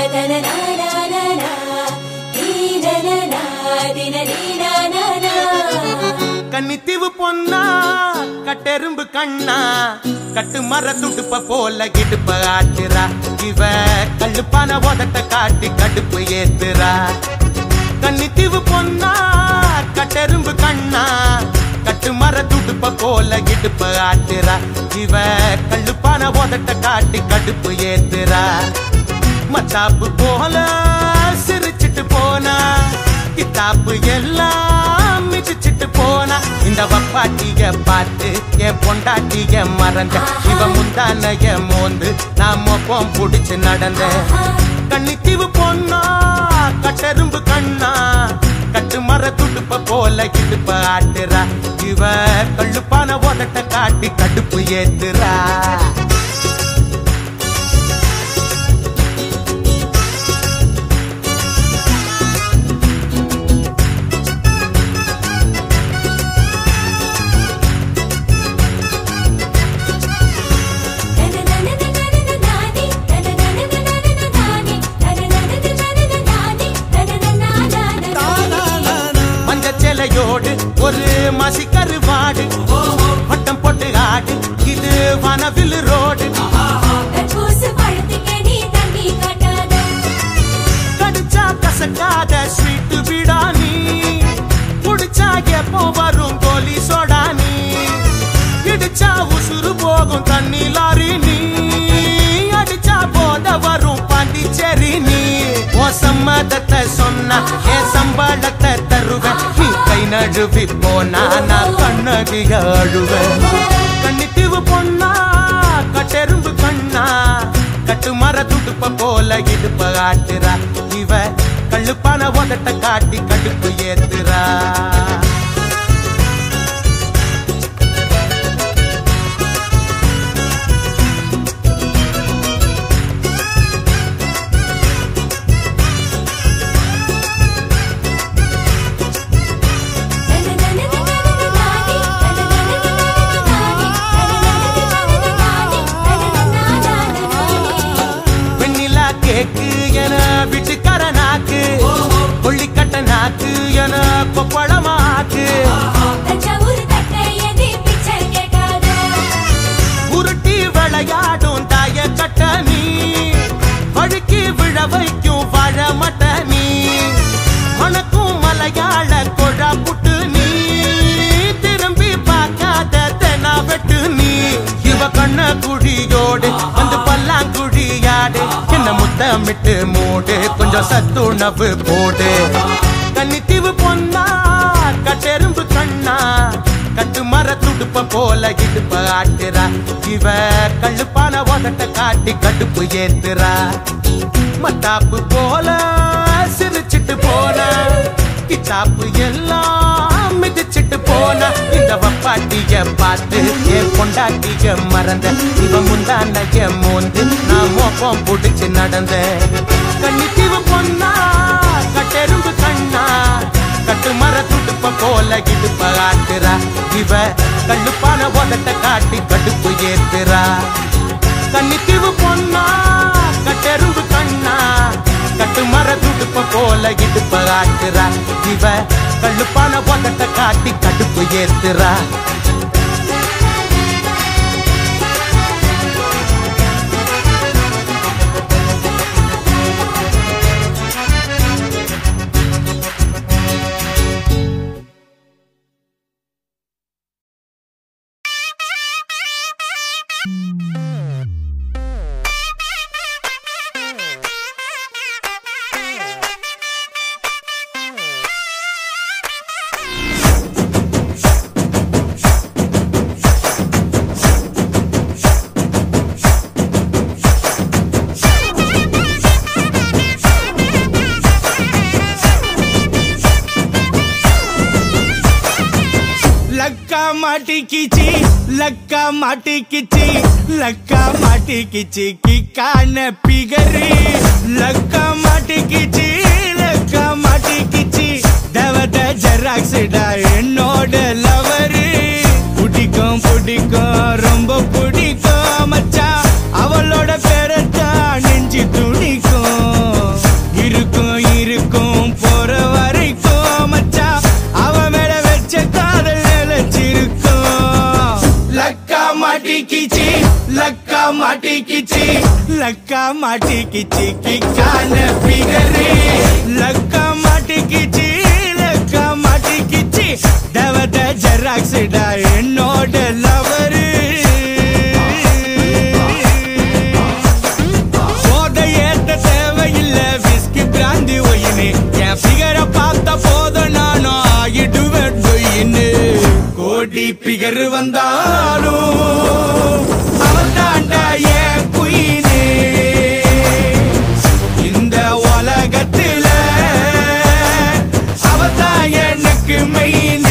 கன்னித்தீவு பொன்னா கட்டெரும்பு கண்ணா கட்டு மர துடுப்ப போல கிடுப்ப ஆட்டுறா இவ கல்லுப்பான உதட்ட காட்டி கடுப்பு ஏத்துறா கன்னித்தீவு பொன்னா கட்டெரும்பு கண்ணா கட்டு மர துடுப்ப போல கிடுப்ப ஆட்டுறா இவ கல்லுப்பான உதட்ட காட்டி கடுப்பு ஏத்துறா மத்தாப்பு போல சிரிச்சிட்டு போனா கித்தாப்பு எல்லாம் மிதிச்சிட்டு போனா இந்த வப்பாட்டிய பார்த்து என் பொண்டாட்டிய மறந்த இவ முந்தானைய மோந்து நான் மொப்பம் புடிச்சு நடந்த கண்ணித்தீவு பொண்ணா கட்டெரும்பு கண்ணா கட்டு மர துடுப்ப போல இடுப்ப ஆட்டுறா இவ கள்ளுப்பான உதட்ட காட்டி கடுப்பு ஏத்துறா மஞ்ச சேலையோடு ஒரு மசி கருவாடு வட்டம் போட்டு ஆடு இது வனவில் ரோடு கடிச்சா கசக்காத ஸ்வீட் விடானி குடிச்சா எப்போ வரும் கோலி சோடானி இடிச்சா உசுறு போகும் தண்ணி லாரி நீ அடிச்சா போத வரும் பாண்டிச்சேரி நீ ஓ சம்மதத்தை சொன்னா என் சம்பளத்தை தருவேன் நீ கை நழுவி போனா நான் கண்ணகிய அழுவேன் கண்ணித்தீவு பொண்ணா கட்டெரும்பு கண்ணா கட்டு மர துடுப்ப போல இடுப்ப ஆட்டுறா இவ கள்ளுப்பான உதட்ட காட்டி கடுப்பு ஏத்துறா வெண்ணிலா கேக்கு என வீட்டுக்கார நாக்கு கொள்ளிக்கட்ட நாக்கு என கொப்பளமாக்கு உருட்டி விளையாடும் தாய கட்ட நீ வழுக்கி விழ வைக்கும் வாழ மட்ட நீ மணக்கும் மலையாள கொழா புட்டு நீ திரும்பி பார்க்காத தெனா வெட்டு நீ இவ கண்ண குழியோடு வந்து பல்லாங்குழியாடு என்ன முத்தமிட்டு மூடு கொஞ்சம் சத்துணவு போடு கன்னித்தீவு பொன்னா கட்டெரும்பு கண்ணா கட்டு மர துடுப்ப போல இடுப்ப ஆட்டுறா இவ கள்ளுப்பான உதட்ட காட்டி கடுப்பு ஏத்துறா மத்தாப்பு போல சிரிச்சிட்டு போன கிச்சாப்பு எல்லாம் மிதிச்சிட்டு போன இந்த வப்பாட்டிய பார்த்து என் பொண்டாட்டிய மறந்த இவ முந்தானைய மோந்து நான் மோப்பம் புடிச்சு நடந்த கன்னித்தீவு பொண்ணா கட்டெரும்பு கண்ணா கட்டு மர துடுப்ப போல இடுப்ப ஆட்டுறா இவ கள்ளுப்பான உதட்ட காட்டி கடுப்பு ஏத்துறா கன்னித்தீவு பொண்ணா கட்டெரும்பு கண்ணா கட்டு மர துடுப்ப போல இடுப்ப ஆட்டுறா இவ கள்ளுப்பான உதட்ட காட்டி கடுப்பு ஏத்துறா மாட்டிக்கிச்சி லக்கா மாட்டிக்கிச்சி லக்கா மாட்டிக்கிச்சி கிக்கான பிகரு லக்கா மாட்டிக்கிச்சி லக்கா மாட்டிக்கிச்சி தவத ஜெராக்ஸ்டா என்னோட லவரு பிடிக்கும் பிடிக்கும் ரொம்ப பிடிக்கும் மச்சான் அவளோட பேரத்தான் நெஞ்சு துணிக்கும் இருக்கும் இருக்கும் போற வரைக்கும் மச்சான் அவன் மேல வச்ச காதல் நிலைச்சிருக்கும் லக்கா மாட்டிக்கிச்சி லக்கா மாட்டிக்கிச்சி லக்கா மாட்டிக்கிச்சி கிக்கான பிகரு லக்கா மாட்டிக்கிச்சி லக்கா மாட்டிக்கிச்சி தவத ஜெராக்ஸ்டா என்னோட லவரு போதை ஏத்த தேவையில்ல விஸ்கி பிராந்தி ஒயினு என் பிகரை பார்த்த போதும் நானும் ஆகிடுவேன் டொயின்னு கோடி பிகர் வந்தாலும் அவன் தாண்டா என் குயினே இந்த உலகத்துல அவதான் எனக்கு மெயினே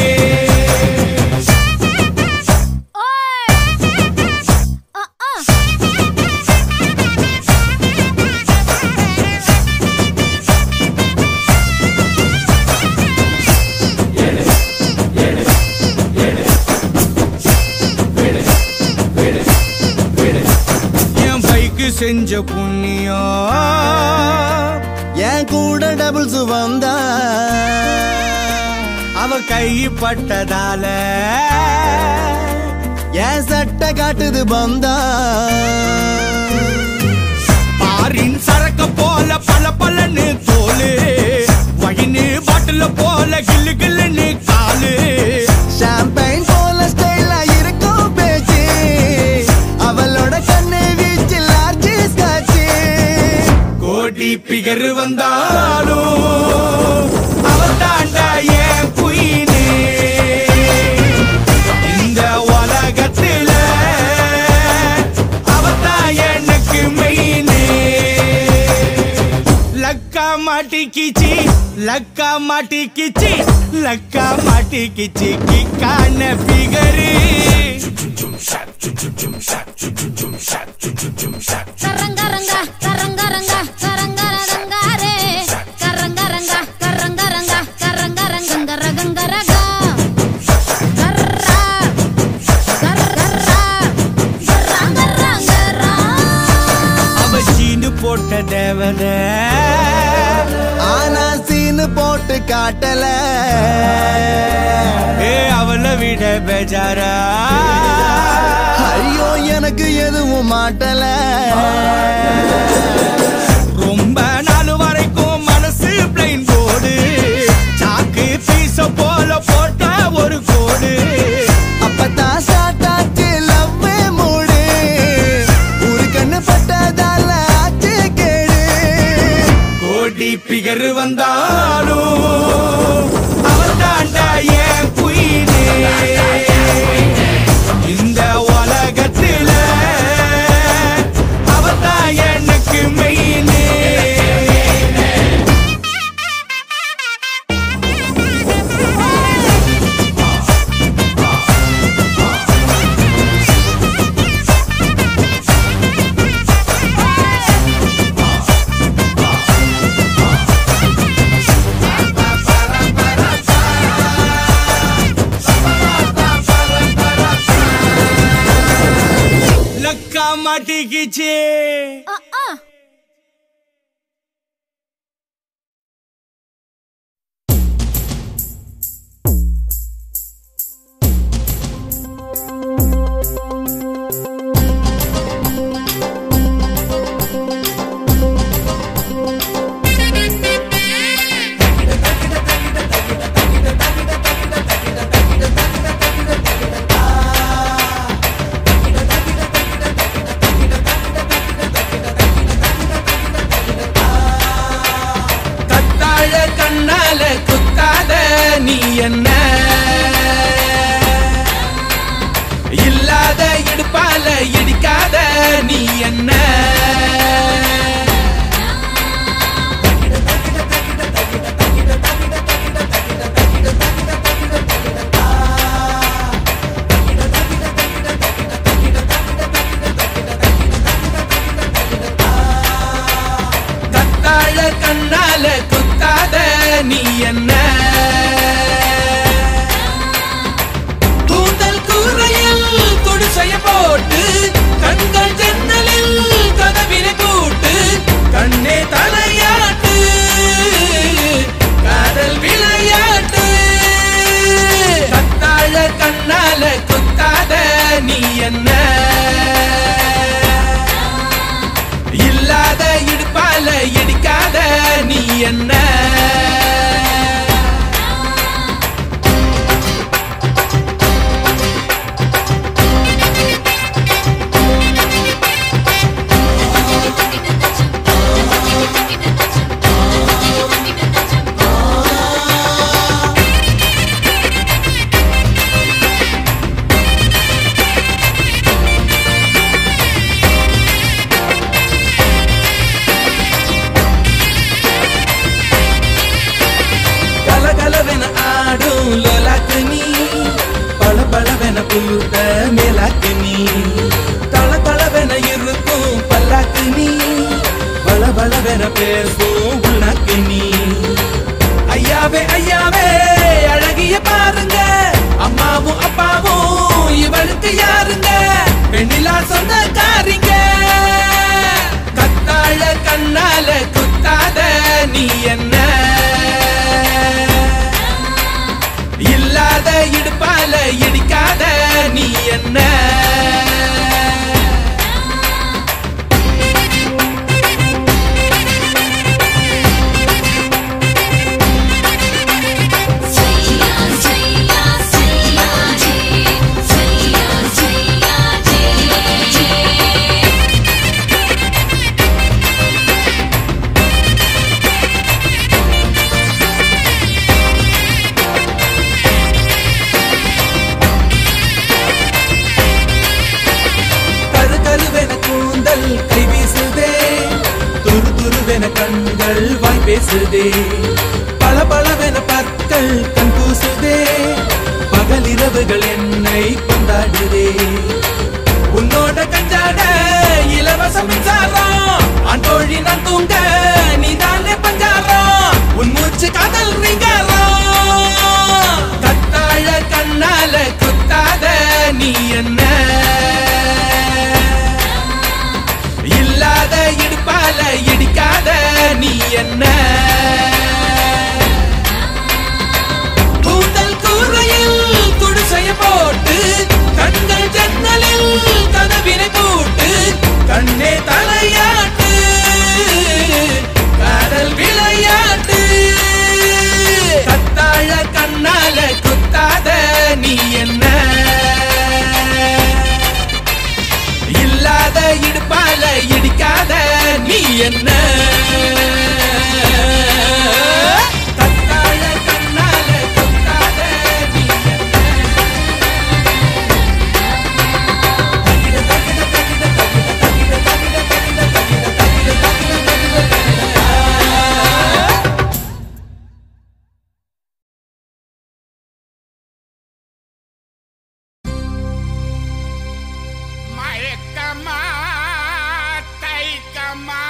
என் பைக்கு செஞ்ச புண்ணியம் என் கூட டபுள்ஸ் வந்தா அவ கை பட்டதால என் சட்டை காட்டுது பந்தா பாரின் சரக்க போல பல பலன்னு தோலு வயின்னு பாட்டில போல கில்லு கில்லுன்னு காலு ஷாம்பைன் போல ஸ்டைலா இருக்கும் பேச்சு அவளோட கண்ணு வீச்சு லார்ஜ் ஸ்காட்சி கோடி பிகர் வந்தாலும் அவன் தாண்டா என் குயினே இந்த உலகத்துல அவதான் எனக்கு மெயினே லக்கா மாட்டிக்கிச்சி லக்கா மாட்டிக்கிச்சி லக்கா மாட்டிக்கிச்சி கிக்கான பிகரு கரங்கரங்க கரங்கரங்க கரங்கரகங்காரே கரங்கரங்க கரங்கரங்க கரங்கரங்கரகங்கரகா கர்ரா கர்ரா கரங்கரங்கரா அவ சீனு போட்ட தேவத ஆனா சீனு போட்டு காட்டல ஏ அவளை விட பெஜாரா ஐயோ எனக்கு எதுவும் மாட்டல ரொம்ப நாள் வரைக்கும் மனசு பிளைன் போடு சாக்கு பீச போல போட்ட ஒரு கோடு அப்பதான் ஸ்டார்ட் ஆச்சு லவ் மூடு ஒரு கண்ணு பட்டதால ஆச்சு கேடு கோடி பிகர் வந்தாலும் அவன் தாண்டா என் குயினே இந்த உலகத்துல அவதான் எனக்கு மெயினே லக்கா மாட்டிக்கிச்சு கத்தாழ கண்ணால குத்தாத நீ என்ன இல்லாத இடுப்பால இடிக்காத நீ என்ன நீ என்ன கூந்தல் கூரையில் குடிசைய போட்டு கண்கள் ஜன்னலில் கதவினை கூட்டு கண்ணே தலையாட்டு காதல் விளையாட்டு கத்தாழ கண்ணால குத்தாத நீ என்ன இல்லாத இடுப்பால இடிக்காத நீ என்ன கலகலவென ஆடும் லோலாக்கு நீ பளபளவென புழுத்த மேலாக்கு நீ தளதளவென இருக்கும் பல்லாக்கு நீ பளபளவென பேசும் உள்நாக்கு நீ ஐயாவே ஐயாவே அழகிய பாருங்க அம்மாவும் அப்பாவும் இவளுக்கு யாருங்க பெண்ணிலா சொந்தக்காரிங்க கத்தாழ கண்ணால குத்தாத நீ என்ன இல்லாத இடுப்பால இடிக்காத நீ என்ன கரு கருவென கூந்தல் கை வீசுதே துரு துருவென கண்கள் வாய் பேசுதே பல பலவென பற்கள் கண் கூசுதே பகலிரவுகள் என்னை கொண்டாடுதே உன்னோட கஞ்சாட இலவச மின்சாரம் அன்றோழி நான் தூங்க நீதானே பஞ்சாரம் உன் மூச்சு காதல் ரிங்காரம் கத்தாழ கண்ணால குத்தாத நீ என்ன இல்லாத இடுப்பால இடிக்காத நீ என்ன கூந்தல் கூரையில் குடிசைய போட்டு கண்கள் ஜன்னலில் கதவினை கூட்டு கண்ணே தலையாட்டு காதல் விளையாட்டு கத்தாழ கண்ணால குத்தாத நீ என்ன இல்லாத இடுப்பால இடிக்காத நீ என்ன கத்தாழ கண்ணால குத்தாத நீ மயக்கமா தைக்கமா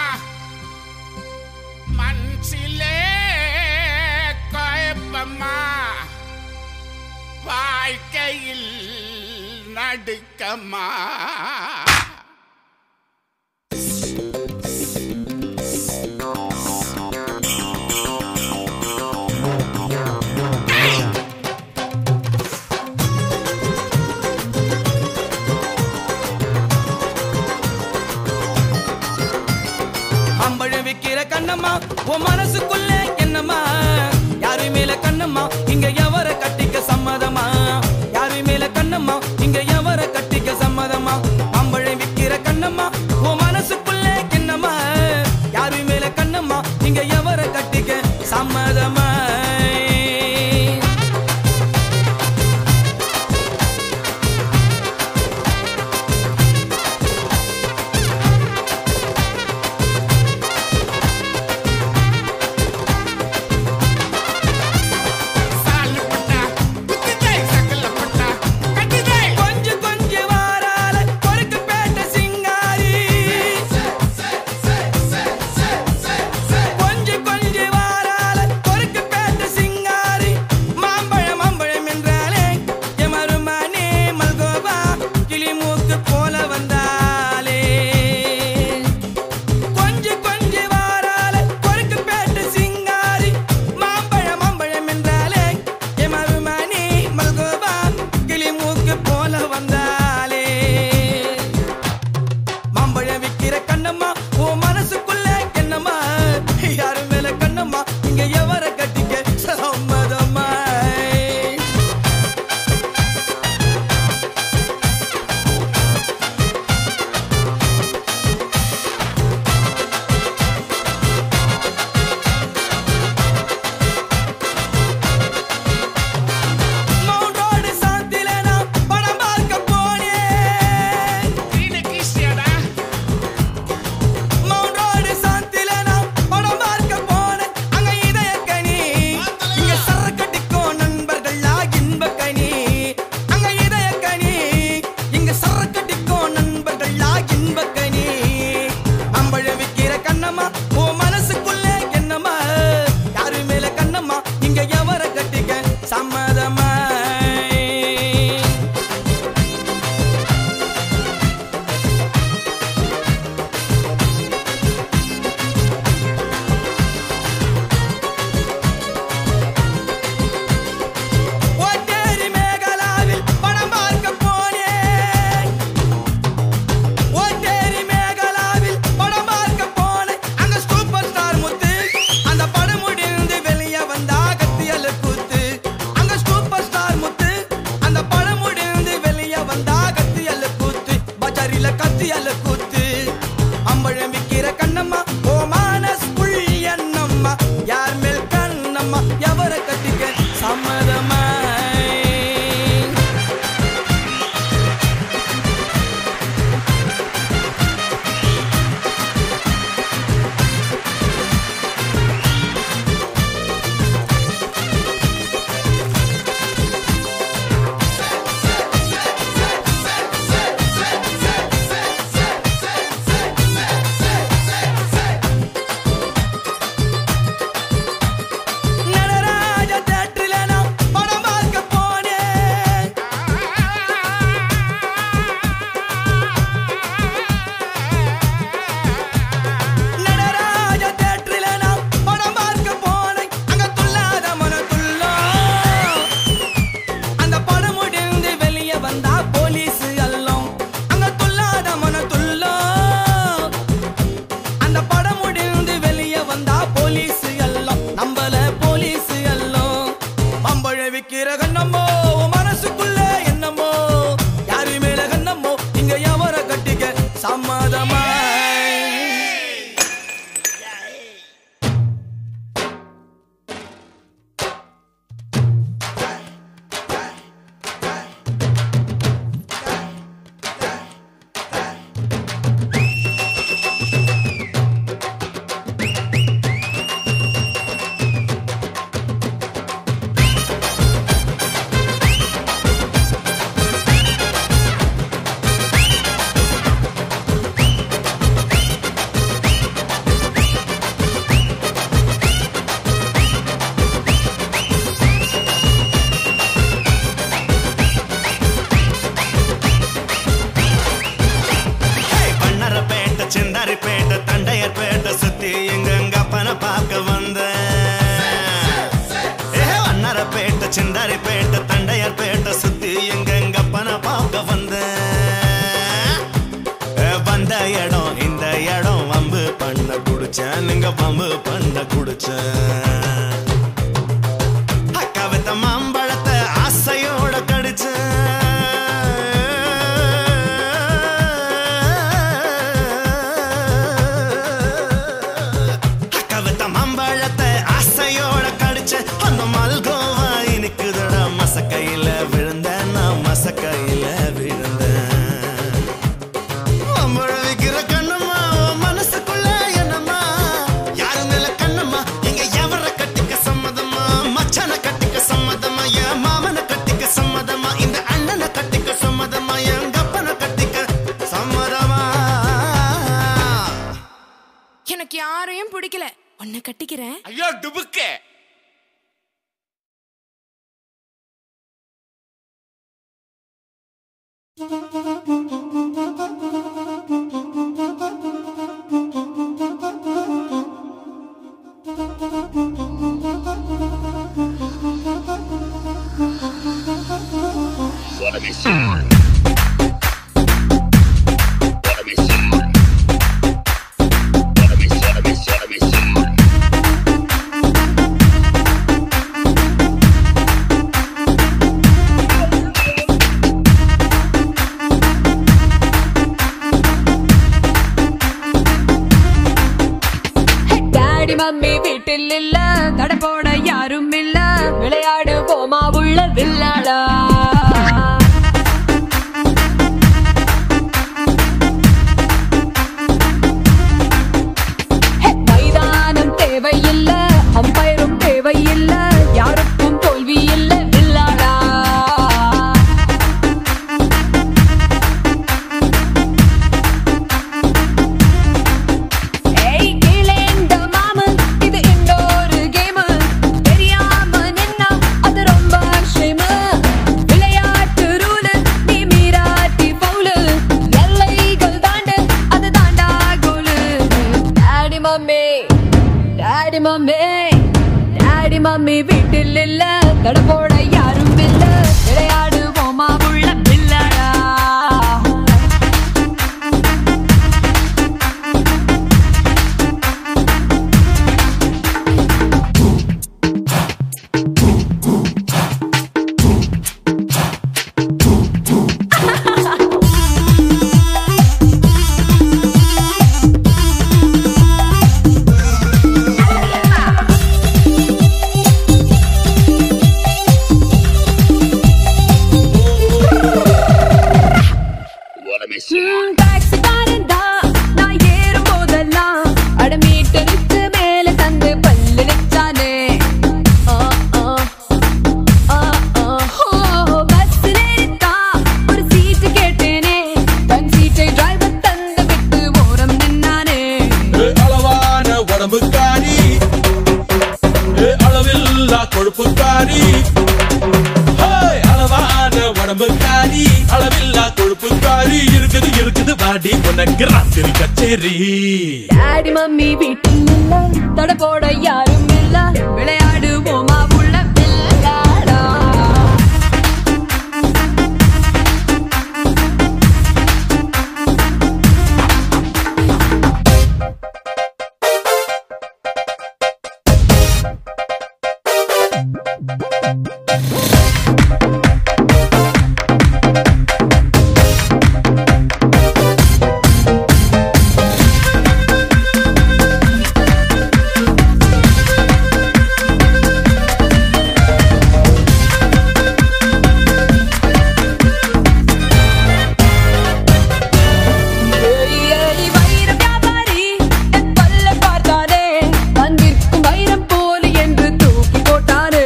மனசிலே குழப்பமா வாழ்க்கையில் நடுக்கமா அம்பழம் விக்கிற கண்ணம்மா உன் மனசுக்குள்ள என்னம்மா யாரு மேல கண்ணம்மா இங்க எவர கட்டிக்க சம்மதமா யாரு மேல கண்ணம்மா இங்க எவர கட்டிக்க சம்மதமா அம்பழம் விக்கிற கண்ணம்மா உன் மனசுக்குள்ள என்னம்மா யாரு மேல கண்ணம்மா இங்க எவர கட்டிக்க சம்மதமா சாலு பட்டா குத்துதே சக்கல பம்பழம் விக்கிற கண்ணம்மா ஓ மானஸ் புள் என்னம்மா யார் மேல் கண்ணம்மா எவரை கட்டிக்க சம்மதமா நடராஜ தேட்டரில நான் படம் பார்க்க போனேன் நடராஜ தேட்டரில நான் படம் பார்க்க போனேன் அங்க துள்ளாத மன துள்ளோ அந்த படம் முடிந்து வெளியே வந்தா போலீஸ் எல்லாம் அங்க துள்ளாத மன துள்ளோ அந்த படம் முடிந்து வெளியே வந்தா போலீஸ் எல்லாம் நம்பல போலீஸ் எல்லாம் பம்பழ விக்கிற கண்ணம்மோ உன் மனசுக்குள்ள என்னமோ யாரு மேல கண்ணம்மோ இங்க எவரை கட்டிக்க சம்மதமா பண்ணரப்பேட்டை சிந்தாரிப்பேட்டை தண்டையர்பேட்டை சுத்தி எங்கெங்க அப்பன பார்க்க வந்தேன் ஏ வண்ணரப்பேட்டை சிந்தாரிப்பேட்டை தண்டையர்பேட்டை சுத்தி எங்கெங்க அப்பன பார்க்க வந்தேன் ஏ, வந்த இடம் இந்த இடம் வம்பு பண்ண குடிச்சேன் நீங்க வம்பு பண்ண குடிச்சேன் அக்கா வித்த மாம்பழத்தை ஆசையோட கடிச்சேன் அக்கா வித்த மாம்பழத்தை ஆசையோட கடிச்சேன் அந்த மல்கோவா இனிக்குதடா மசக்கையில விழுந்தேன் நான் மசக்கையில விழுந்தேன் மாம்பழம் விக்கிற கண்ணம்மா உன் மனசுக்குள்ள என்னம்மா யாரு மேல கண்ணம்மா எங்க எவர கட்டிக்க சம்மதமா மச்சான கட்டிக்க சம்மதமா என் மாமனை கட்டிக்க சம்மதமா இந்த அண்ணனை கட்டிக்க சம்மதமா என் கப்பனை கட்டிக்க சம்மதமா எனக்கு யாரையும் பிடிக்கல உன்னை கட்டிக்கிறேன் ஐயோ டுபுக்கு டாடி மம்மி வீட்டில் இல்ல தடை போட யாரும் இல்ல விளையாடு போமா உள்ள வில்லாடா மைதானம் தேவையில்ல அம்பயரும் தேவையில்ல யாருக்கும் தோல்வி இல்ல வில்லாடா ஏய் கீழேந்த மாமு இது இன்னொரு கேமு தெரியாம நின்னா அது ரொம்ப ஷேமு விளையாட்டு ரூலு நீ மீறாட்டி பவுலு எல்லைகள் தாண்டு அது தாண்டா கோலு daddy mummy daddy mummy daddy mummy வீட்டில் இல்ல தடை போட யாரும் இல்ல விளையாடுவோமா உள்ள பிள்ளடா உடம்புக்காரி ஏ, அளவில்லா கொழுப்புக்காரி ஹேய், அளவான உடம்புக்காரி அளவில்லா கொழுப்புக்காரி இருக்குது இருக்குது பாடி உனக்கு ராத்திரி கச்சேரி டாடி மம்மி வீட்டில் இல்ல தட போட யாரும் இல்ல விளையாடுவோமா உள்ள விளையாடா ஏய், ஏய், வைர வியாபாரி, என் பல்லை பார்த்தானே, வந்திருக்கும் வைரம் போல என்று தூக்கி போட்டானே.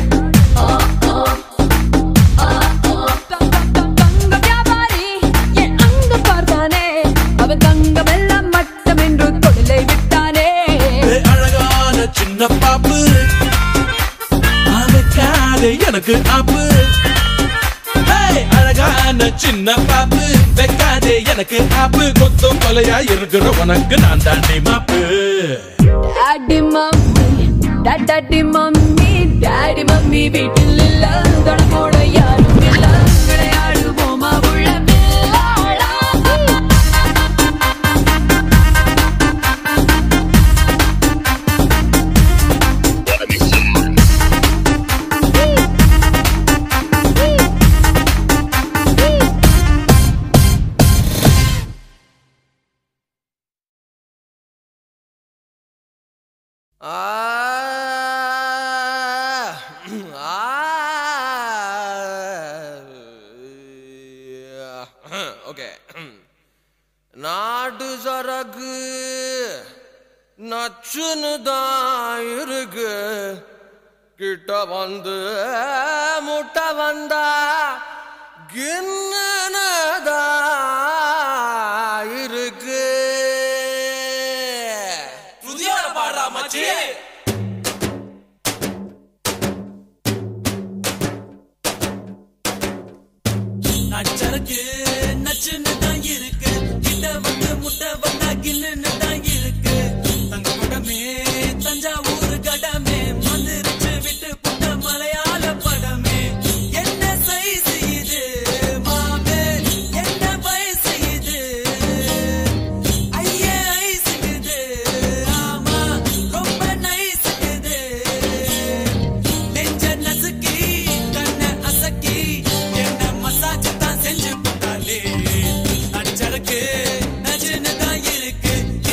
த- த- த- தங்க வியாபாரி, என் அங்கம் பார்த்தானே, அவன் தங்கம் எல்லாம் மட்டம் என்று தொழிலை விட்டானே ஏ, அழகான சின்ன பாப்பு அவக்காத எனக்கு ஆப்பு ஹேய், அழகான சின்ன பாப்பு வைக்காதே எனக்கு ஆப்பு கொத்தும் கொலையா இருக்கிற உனக்கு நான் தாண்டி மாப்பு daddy mummy daddy mummy daddy mummy வீட்டில் இல்ல தொடமோட யாரும் இல்ல விளையாடுவோமா உள்ள விளையாடா ஓகே நாட்டு சரக்கு நச்சுன்னு தான் இருக்கு கிட்ட வந்து முட்டை வந்தா கிண்ணனதா இருக்கு புதியோட பாடுறா மச்சி நச்சருக்கு நச்சுன்னு தான் இருக்கு கிட்ட வந்து முட்டை வந்தா கில்லுன்னு தான் இருக்கு தங்க குடமே தஞ்சாவூர் கடமே மந்திரிச்சு விட்டு புட்ட மலையாள படமே என்ன சைஸ் இது மாமே என்ன வயசு இது ஐயே ஐஸ் இது ஆமா ரொம்ப நைஸ் இது நெஞ்ச நசுக்கி கண்ண அசக்கி என்ன மசாஜ் தான் செஞ்சு போட்டாலே நச்சருக்கு நஜுன்னு தான் இருக்கு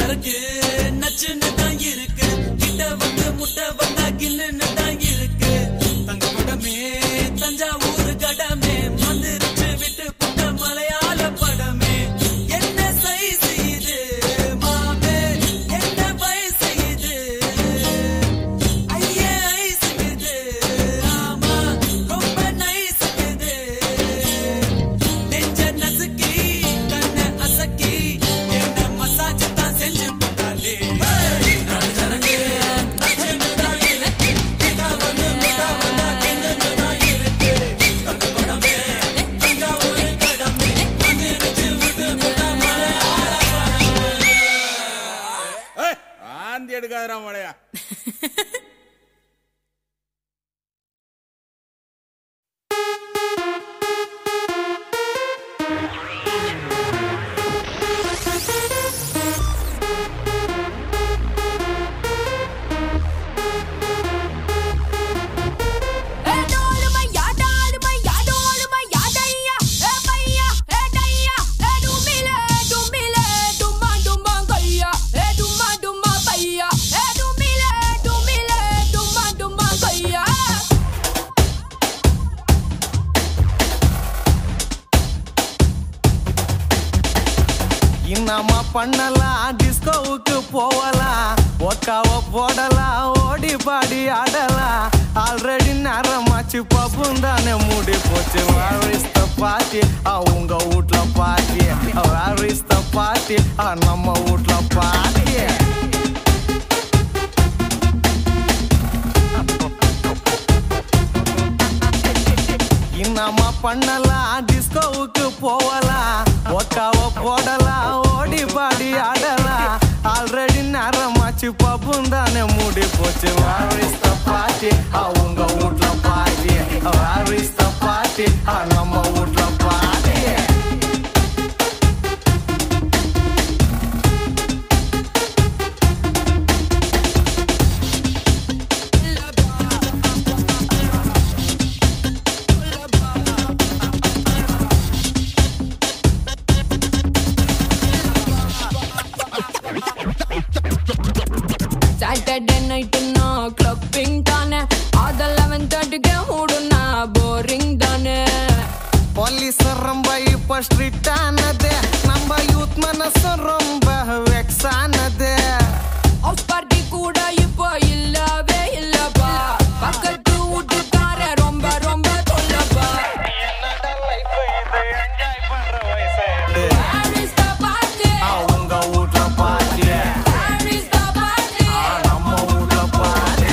சரக்கு நச்சுன்னு தான் இருக்கு கிட்ட வந்து முட்டை வந்தா கில்லுன்னு தான் இருக்கு தங்க படமே தஞ்சாவூர் கடமே வந்துருச்சு விட்டு புட்ட மலையாள படமே என்ன சைஸ் இது மாமே என்ன வயசு இது ஐயே ஐஸ் இது ஆமா ரொம்ப நைஸ் இது நெஞ்ச நசுக்கி கண்ண அசக்கி என்ன மசாஜ் தான் செஞ்சு போட்டாலே நாடு ஜனங்க நச்சுன்னு தான் இருக்கு கிட்ட வந்து முட்டா வந்தா கிண்டுன்னு தான் இருக்கு தங்க படமே தஞ்சாவூர் கடமே வந்துருச்சு விட்டு புட்ட மலையாள ஏய், ஆந்தி எடுக்காதடா மழையா இன்னமா பண்ணலாம் டிஸ்கோவுக்கு போகலாம் ஒக்காவ போடலாம் ஓடி பாடி ஆடலாம் ஆல்ரெடி நேரமாச்சு பப்பும் தானே மூடி போச்சு வாரிஸ்த பாட்டி உங்க வீட்ல பாட்டி வாரிஸ்த பாட்டி நம்ம வீட்ல பாட்டி இன்னமா பண்ணலாம் டிஸ்கோவுக்கு போகலாம் ஒக்காவ போடலாம் ஓடி பாடி ஆடலாம் ஆல்ரெடி நேரமாச்சு பப்பும் தானே மூடி போச்சு வாரிஸ்த பாட்டி உங்க வீட்ல பாட்டி வாரிஸ்த பாட்டி நம்ம வீட்ல பாட்டி சாட்டர்டே நைட்டு நான் கிளப்பிங் தானே அது லெவன் தேர்ட்டிக்கு மூடுனா போரிங் தானே போலீஸ் ரொம்ப இப்ப ஸ்ட்ரிக்ட் ஆனது நம்ம யூத் மனசு ரொம்ப வெக்ஸ் ஆனது ஆஃப் பார்ட்டி கூட இப்போ இல்லவே இல்லப்பா பக்கத்து வீட்டுக்கார ரொம்ப ரொம்ப தொல்லப்பா Where is the party? உங்க வீட்ல பாட்டி Where is the party? நம்ம வீட்ல பாட்டி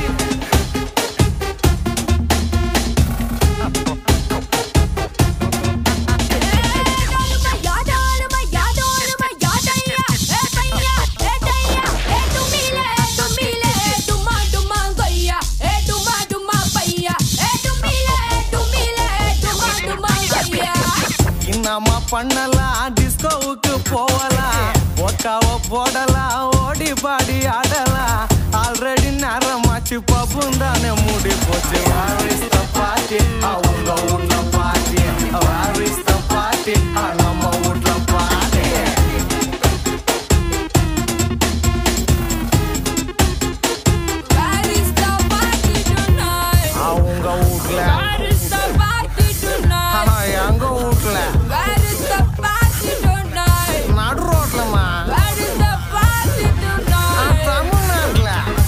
இன்னமா பண்ணலாம் டிஸ்கோவுக்கு போகலாம் ஒக்காவ போடலாம் ஓடி பாடி ஆடலாம் ஆல்ரெடி நேரமாச்சு பப்பும் தானே மூடி போச்சு வாரிஸ்த பாட்டி உங்க வீட்ல பாட்டி வாரிஸ்த பாட்டி நம்ம வீட்ல பாட்டி அவங்க வீட்ல ஆனா எங்க வீட்ல நடு ரோட்லமா தமிழ்நாட்டுல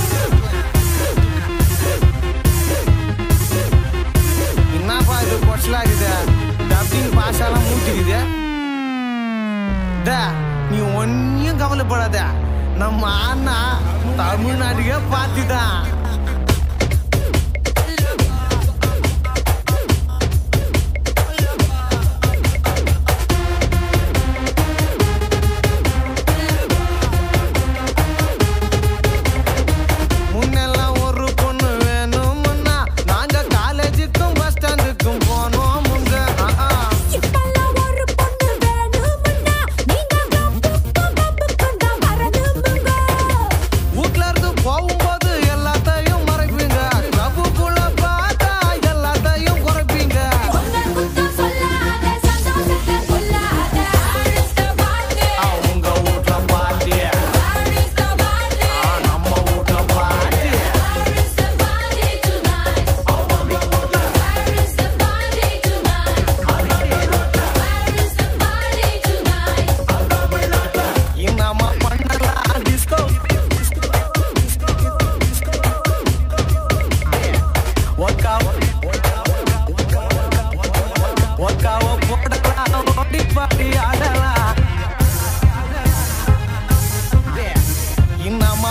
என்னப்பா இது கொச்சலாகுது டப்பிங் பாஷாலாம் மூட்டிக்குது டே, நீ ஒன்னும் கவலைப்படாத நம்ம அண்ணா தமிழ்நாட்டுக்கே பார்த்துதான் முன்னெல்லாம் ஒரு பொண்ணு வேணும்னா நாங்க காலேஜுக்கும் பஸ் ஸ்டாண்டுக்கும் போனோம் முங்க ஆ, ஆ. வீட்ல இருந்து போகும்போது எல்லாத்த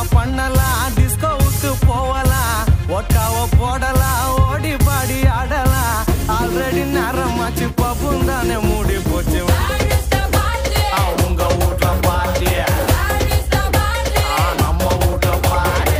பண்ணலாம் டிஸ்கோவுக்கு போகலாம் ஒட்டாவ போடலாம் ஓடி பாடி ஆடலாம் ஆல்ரெடி நேரமாச்சு பப்பும் தானே மூடி போச்சு ஆ, உங்க வீட்ல பாட்டி ஆ, நம்ம வீட்ல பாட்டி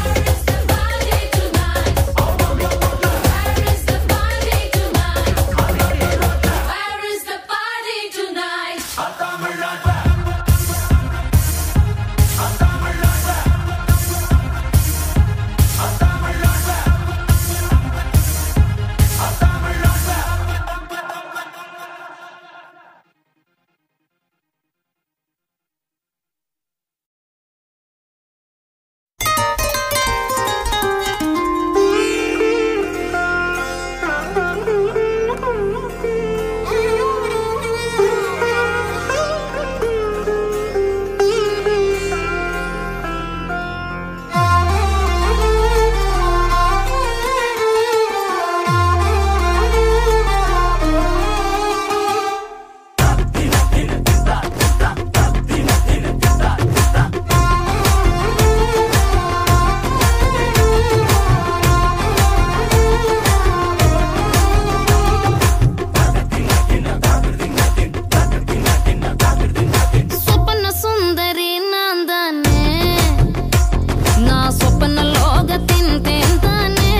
சொப்பன சுந்தரி நான் தானே நான் சொப்பன லோகத்தின் தேன் தானே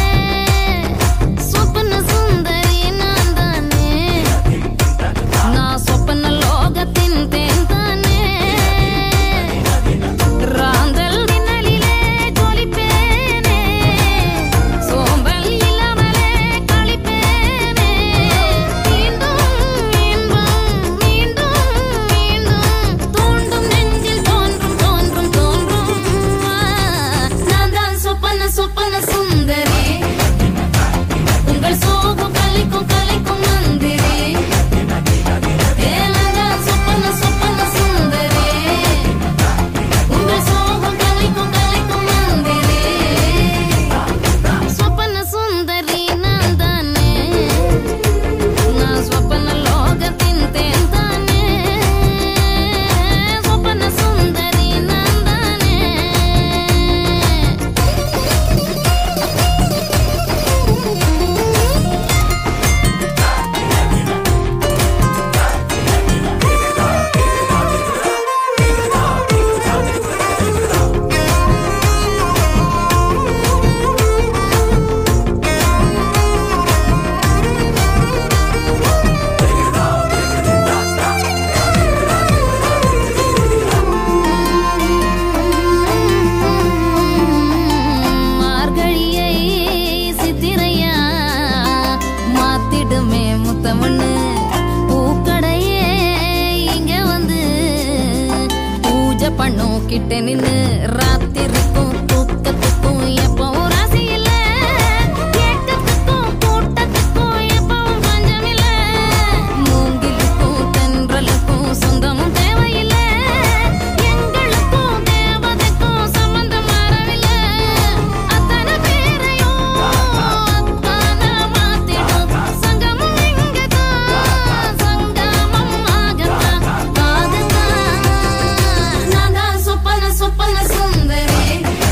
சொப்பன சுந்தரி நான் தானே நான் சொப்பன லோகத்தின் தேன் தானே ராந்தல் மின்னலிலே ஜொலிப்பேனே சோம்பல் இல்லாமலே கழிப்பேனே மீண்டும் மீண்டும் மீண்டும் மீண்டும் தூண்டும் நெஞ்சில் தோன்றும் தோன்றும் தோன்றும் நான் தான் சொப்பன சொப்பன சுந்தரி உங்கள் சோகம் கலைக்கும் கலைக்கும் மந்திரி ஏ, நான் தான் சொப்பன சொப்பன சுந்தரி உங்கள் சோகம் கலைக்கும் கலைக்கும் மந்திரி சொப்பன சுந்தரி நான் தானே நான் சொப்பன லோகத்தின் தேன் தானே சொப்பன சுந்தரி நான் தானே மார்கழியை சித்திரையா மாத்திடுமே முத்தமண்ணு பூக்கடையே இங்க வந்து பூஜை பண்ணும் கிட்ட நின்னு ராத்திரிக்கும் தூக்கத்துக்கும் எப்பவும் ராசி இல்ல ஏக்கத்துக்கும் கூட்டத்துக்கும் எப்பவும் பஞ்சம் இல்ல மூங்கிலுக்கும் தென்றலுக்கும் சொந்தமும் தேவையில்லை எங்களுக்கும் தேவதைக்கும் சம்பந்தம் மாறவில்லை அத்தனை பேரையும் அத்தான மாத்திடும் சங்கமம் இங்கதான் சங்கமம் ஆகத்தான் ஆகத்தான் நான் தான் சொப்பன சொப்பன சுந்தரி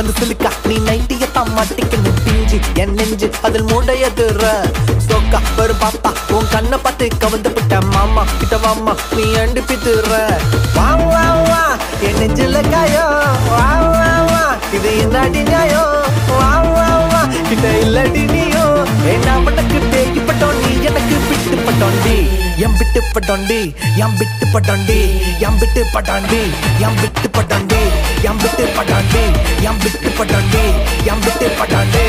வந்து சிலுக்கா நீ நைட்டியத்தான் மாட்டிக்கணும் பிஞ்சு என் நெஞ்சு அதில் மூடையதுற சோக்கா ஒரு பாப்பா உன் கண்ணை பார்த்து கவந்து விட்ட மாமா கிட்ட வாமா நீ அண்டு பித்துற வா வா வா என் நெஞ்சில காயம் வா வா வா இது என்னடி நியாயம் வா வா வா கிட்ட இல்லடி நீயோ என்ன பட்டக்கு பேக்கி பட்டோம் நீ எனக்கு விட்டு பட்டோண்டி எம் விட்டு பட்டோண்டி எம் விட்டு பட்டோண்டி எம் விட்டு பட்டாண்டி எம் விட்டு பட்டாண்டி எம் விட்டு பட்டாண்டி எம் விட்டு பட்டாண்டி எம் விட்டு பட்டாண்டி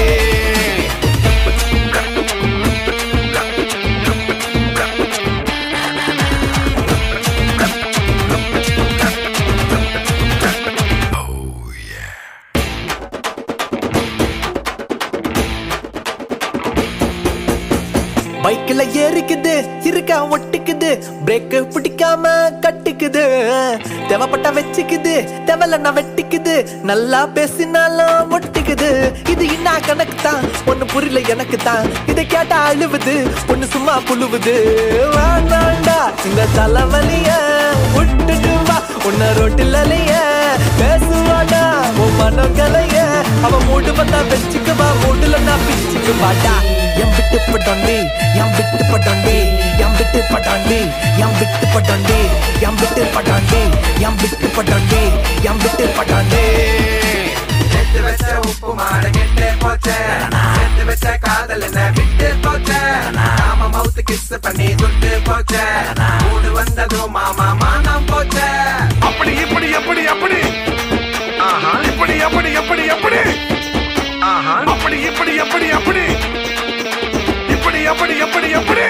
பைக்ல ஏறிக்குது இருக்கா ஒட்டிக்குது பிரேக் பிடிக்காம கட்டிக்குது தேவைப்பட்டா வச்சுக்குது தேவையில்லன்னா வெட்டிக்குது நல்லா பேசினாலும் ஒட்டிக்குது இது என்ன கணக்கு தான் ஒண்ணு புரியல எனக்கு தான் இதை கேட்டா அழுவுது பொண்ணு சும்மா புழுவுது வேணாண்டா இந்த தலைவலிய விட்டுட்டு வா உன்ன ரோட்டில் அலைய பேசுவாடா உன் மனங்களைய அவ மூடு வந்தா வச்சுக்குவா மூடுல நான் பிச்சுக்கு வாடா எம் விட்டு பட்டாண்டி எம் விட்டு பட்டாண்டி எம் விட்டு பட்டாண்டி எம் விட்டு பட்டாண்டி எம் விட்டு பட்டாண்டி எம் விட்டு பட்டாண்டி எம் விட்டு பட்டாண்டி எடுத்து வச்ச உப்பு மாட கெட்டு போச்சே எடுத்து வச்ச காதல் என்ன விட்டு போச்சே நாம மவுத்து கிஸ் பண்ணி துட்டு போச்சே கூடு வந்ததும் மாமா மானம் போச்சே அப்படி இப்படி எப்படி எப்படி ஆஹா இப்படி எப்படி எப்படி எப்படி ஆஹா அப்படி இப்படி எப்படி எப்படி இப்படி எப்படி எப்படி எப்படி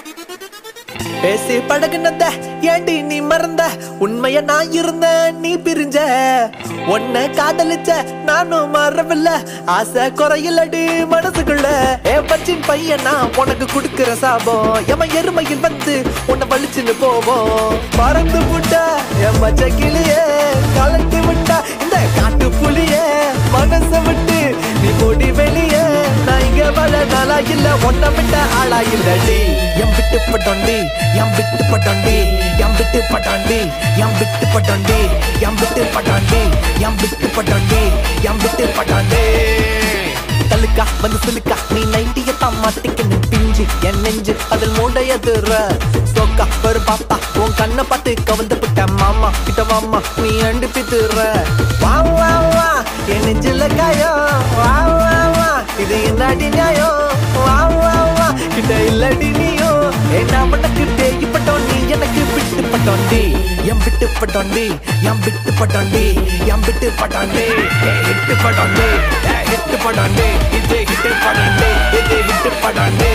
பேசி பழகுனத ஏண்டி நீ மறந்த உண்மைய நான் இருந்த நீ பிரிஞ்ச உன்னை காதலிச்ச நானும் மறவில்ல ஆசை குறையிலடி மனசுக்குள்ள ஏ பச்சின் பையனா உனக்கு கொடுக்கிற சாபம் எம எருமையில் வந்து உன்னை வலிச்சுன்னு போவோம் பறந்து விட்டா என் மச்ச கிளியே கலட்டி விட்டா இந்த காட்டு புலியே மனச விட்டு நீ போடி வெளியே நான் இங்க வள நாளா இல்ல ஒன்ன விட்ட ஆளா இல்லடி எம் விட்டு பட்டாண்டி எம் விட்டு பட்டாண்டி எம் விட்டு பட்டாண்டி எம் விட்டு பட்டாண்டி எம் விட்டு பட்டாண்டி எம் விட்டு பட்டாண்டி எம் விட்டு பட்டாண்டி தலுக்கா வந்து சிலுக்கா நீ நைட்டியத்தான் மாட்டிக்கணும் பிஞ்சு என் நெஞ்சு அதில் மூடையதுற சோக்கா ஒரு பாப்பா உன் கண்ணை பார்த்து கவந்து விட்ட மாமா கிட்ட வாமா நீ அண்டு பித்துற வா வா வா என் நெஞ்சில காயம் வா வா வா இது என்னடி நியாயம் வா வா வா கிட்ட இல்லடி நீயோ என்ன உனக்கு தேய்ப்பட்டோம் நீ எனக்கு விட்டு பட்டோண்டி எம் விட்டு பட்டோண்டி எம் விட்டு பட்டோண்டி எம் விட்டு பட்டாண்டி ஹிட்டு பட்டாண்டி ஹிட்டு பட்டாண்டி இது ஹிட்டு பட்டாண்டி இது ஹிட்டு பட்டாண்டி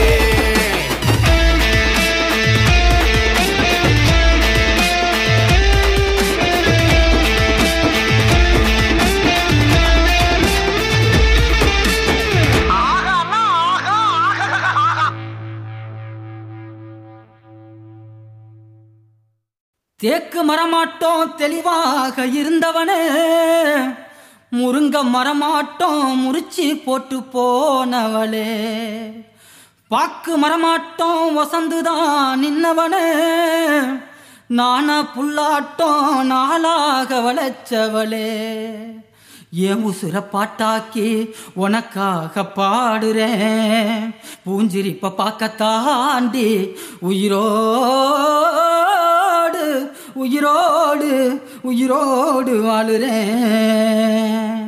தேக்கு மரமாட்டோம் தெளிவாக இருந்தவனே முருங்க மரமாட்டோம் முறிச்சு போட்டு போனவளே பாக்கு மரமாட்டோம் வசந்துதான் நின்னவனே நானா புல்லாட்டம் நாளாக வளைச்சவளே என் உசுர பாட்டாக்கி உனக்காக பாடுறேன் பூஞ்சிரிப்ப பார்க்க தாண்டி உயிரோடு உயிரோடு உயிரோடு வாழுறேன்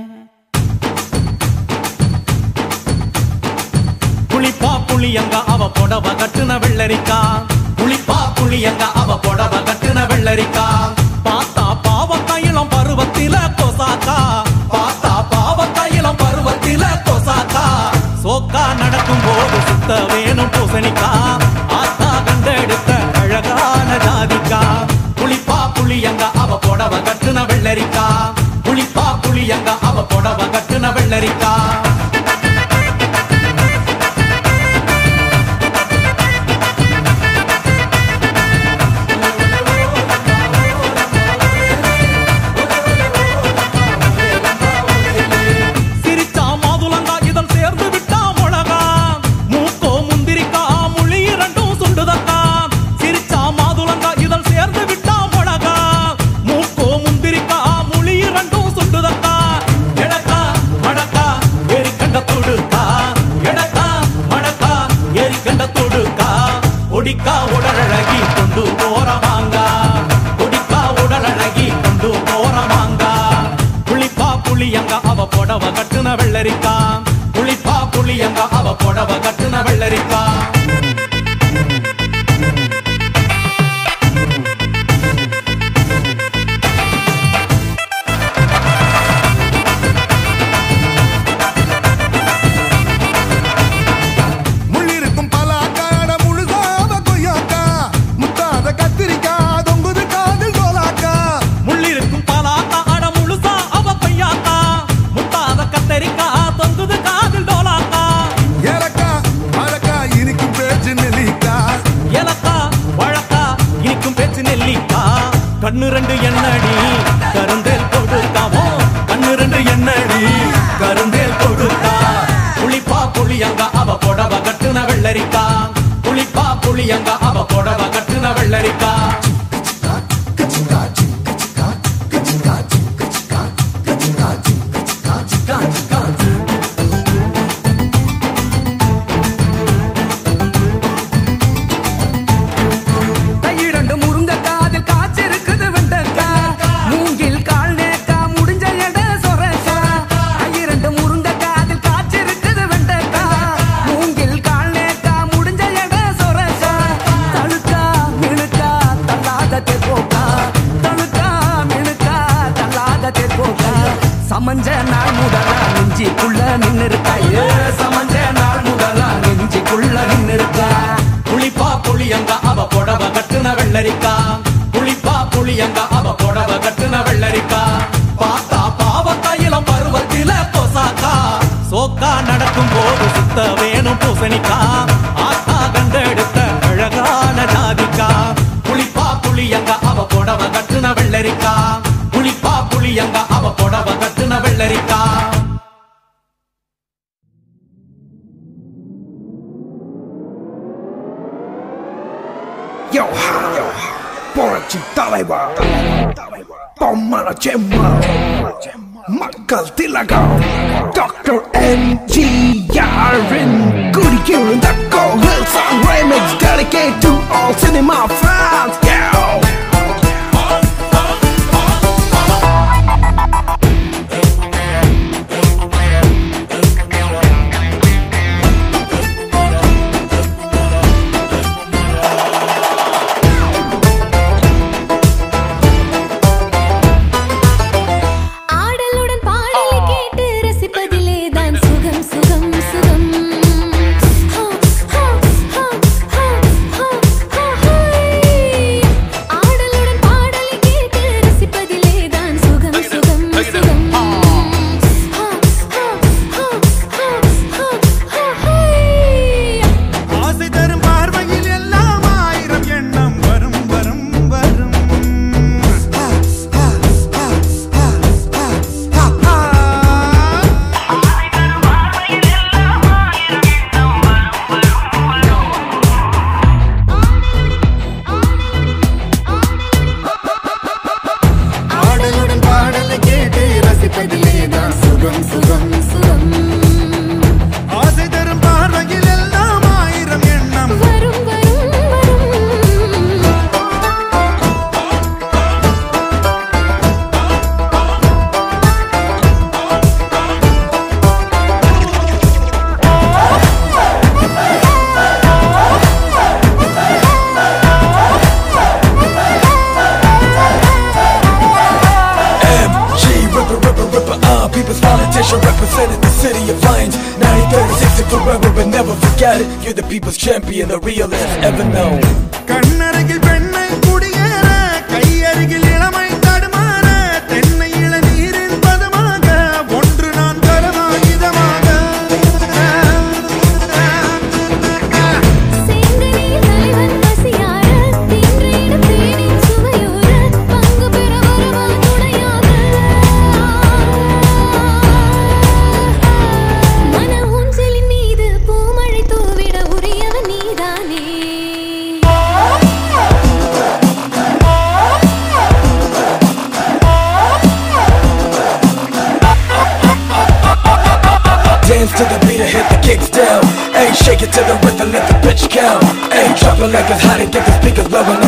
புளிப்பா புளியங்க அவ புடவ கட்டுன வெள்ளரிக்கா புளிப்பா புளியங்க அவ புடவ கட்டுன வெள்ளரிக்கா பார்த்தா பாவ கையிலம் பருவத்தில கொசாக்கா பார்த்தா பாவ கையிலம் பருவத்தில கொசாக்கா சோக்கா நடக்கும் போது சுத்த வேணும் பூசணிக்கா ஆத்தா கண்டெடுத்த அழகான ஜாதிக்கா புளிப்பா புளியங்க அவ புடவ கட்டுன வெள்ளரிக்கா புளிப்பா புளியங்க அவ புடவ கட்டுன வெள்ளரிக்கா சிரிச்சா மாதுளங்கா இதழ் சேர்ந்து விட்டா முழகா மூக்கோ முந்திரிக்கா முழி இரண்டும் சுண்டுதக்கா சிரிச்சா மாதுளங்கா இதழ் சேர்ந்து விட்டா முழகா மூக்கோ முந்திரிக்கா முழி இரண்டும் சுண்டுதக்கா கிழக்கா கண்ட தொடுக்கா ஒடிக்கா உடலழகி கொண்டு போறவாங்க ஒடிக்கா உடலழகி கொண்டு போறவாங்க புளிப்பா புளியங்க அவ புடவ கட்டுன வெள்ளரிக்கா புளிப்பா புளியங்க அவ புடவ கட்டுன வெள்ளரிக்கா முள்ளிருக்கும் பலாக்காட முழுசாத கொய்யாக்கா முத்தாத கத்திரிக்காய் தொங்குது காதில் கோலாக்கா முள்ளிருக்கும் பலாக்கா அட முழுசா அவ பையாக்கா முத்தாத கத்தரிக்கா தொங்குது காதில் டோலாக்கா ஏலக்கா அழக்கா இனிக்கும் பேச்சு நெல்லிக்கா ஏலக்கா வழக்கா இனிக்கும் பேச்சு நெல்லிக்கா கண்ணு ரெண்டு எண்ணடி கருந்தேல் கொடுக்காமோ கண்ணு ரெண்டு எண்ணடி கருந்தேல் கொடுக்கா புளிப்பா புளியங்க அவ புடவ கட்டுன வெள்ளரிக்கா புளிப்பா புளியங்க அவ புடவ கட்டுன வெள்ளரிக்கா கையிரண்டு முருங்க காதில் காய்ச்சிருக்குது வெண்டக்கா மூங்கில் கால் நேக்கா முடிஞ்ச எட சொரக்கா கையிரண்டு முருங்க காதில் காய்ச்சிருக்குது வெண்டக்கா மூங்கில் கால் நேக்கா முடிஞ்ச எட சொரக்கா தழுக்கா மினுக்கா தள்ளாத தெப்போக்கா தழுக்கா மினுக்கா தள்ளாத தெப்போக்கா சமஞ்ச நாள் முதலா நெஞ்சிக்குள்ள நின்னு இருக்கா ஏ சமஞ்ச நாள் முதலா நெஞ்சிக்குள்ள நின்னு இருக்கா புளிப்பா புளியங்க அவ புடவ கட்டுன வெள்ளரிக்கா புளிப்பா புளியங்க அவ புடவ கட்டுன வெள்ளரிக்கா பார்த்தா பாவக்காயிலம் பருவத்தில பொசாக்கா சோக்கா நடக்கும் போது சுத்த வேணும் பூசணிக்கா ஆத்தா கண்டெடுத்த அழகான ஜாதிக்கா புளிப்பா புளியங்க அவ புடவ கட்டுன வெள்ளரிக்கா புளிப்பா புளியங்க அவ புடவ கட்டுன வெள்ளரிக்கா Yo ha, yo ha, புரட்சி தலைவர் பொம்மன செம்மா மக்கள் திலகம் டாக்டர் எம்ஜிஆரின் குடிக்கிருந்த கோவில் song remix dedicate to all cinema fans yo ஆடலுடன் பாடலை கேட்டு ரசிப்பதிலே தான் சுகம் சுகம் சுகம் ஹோ, ஹோ, ஹோ, ஹோ, ஹோ, ஹோ, ஹோய். ஆடலுடன் பாடலை கேட்டு ரசிப்பதிலே தான் சுகம் சுகம் சுகம் ஹோ, ஹோ, ஹோ, ஹோ, ஹோ, ஹோ, ஹோய். ஆசை தரும் பார்வையில் எல்லாம் ஆயிரம் எண்ணம் வரும் வரும் வரும் ஆடலுடன் பாடலை கேட்டு ரசிப்பதிலே தான் சுகம் சுகம் சுகம் ஆசை தரும் பார்வையில் எல்லாம் ஆயிரம் எண்ணம் வரும் வரும் வரும் MG, ripper, ripper, ripper, uh, people's politician representing the city of Lions. 9036 and forever, but never forget it. You're the people's champion, the realest ever known. கண்ணருகில் பெண்ணை குடியேற கையருகில் இளமை தடுமாற தென்னை இளநீரின் பதமாக ஒன்று நான் தரமாகிதமாக சேங்கனில் தலைவன் பசியார தின்றிடும் தேனின் சுவையூற பங்கு பெற வருவா துணையாக மன ஊஞ்சலின் மீது பூமழை தூவிட உரியவன் நீதானே like it's hot and get the speakers blowing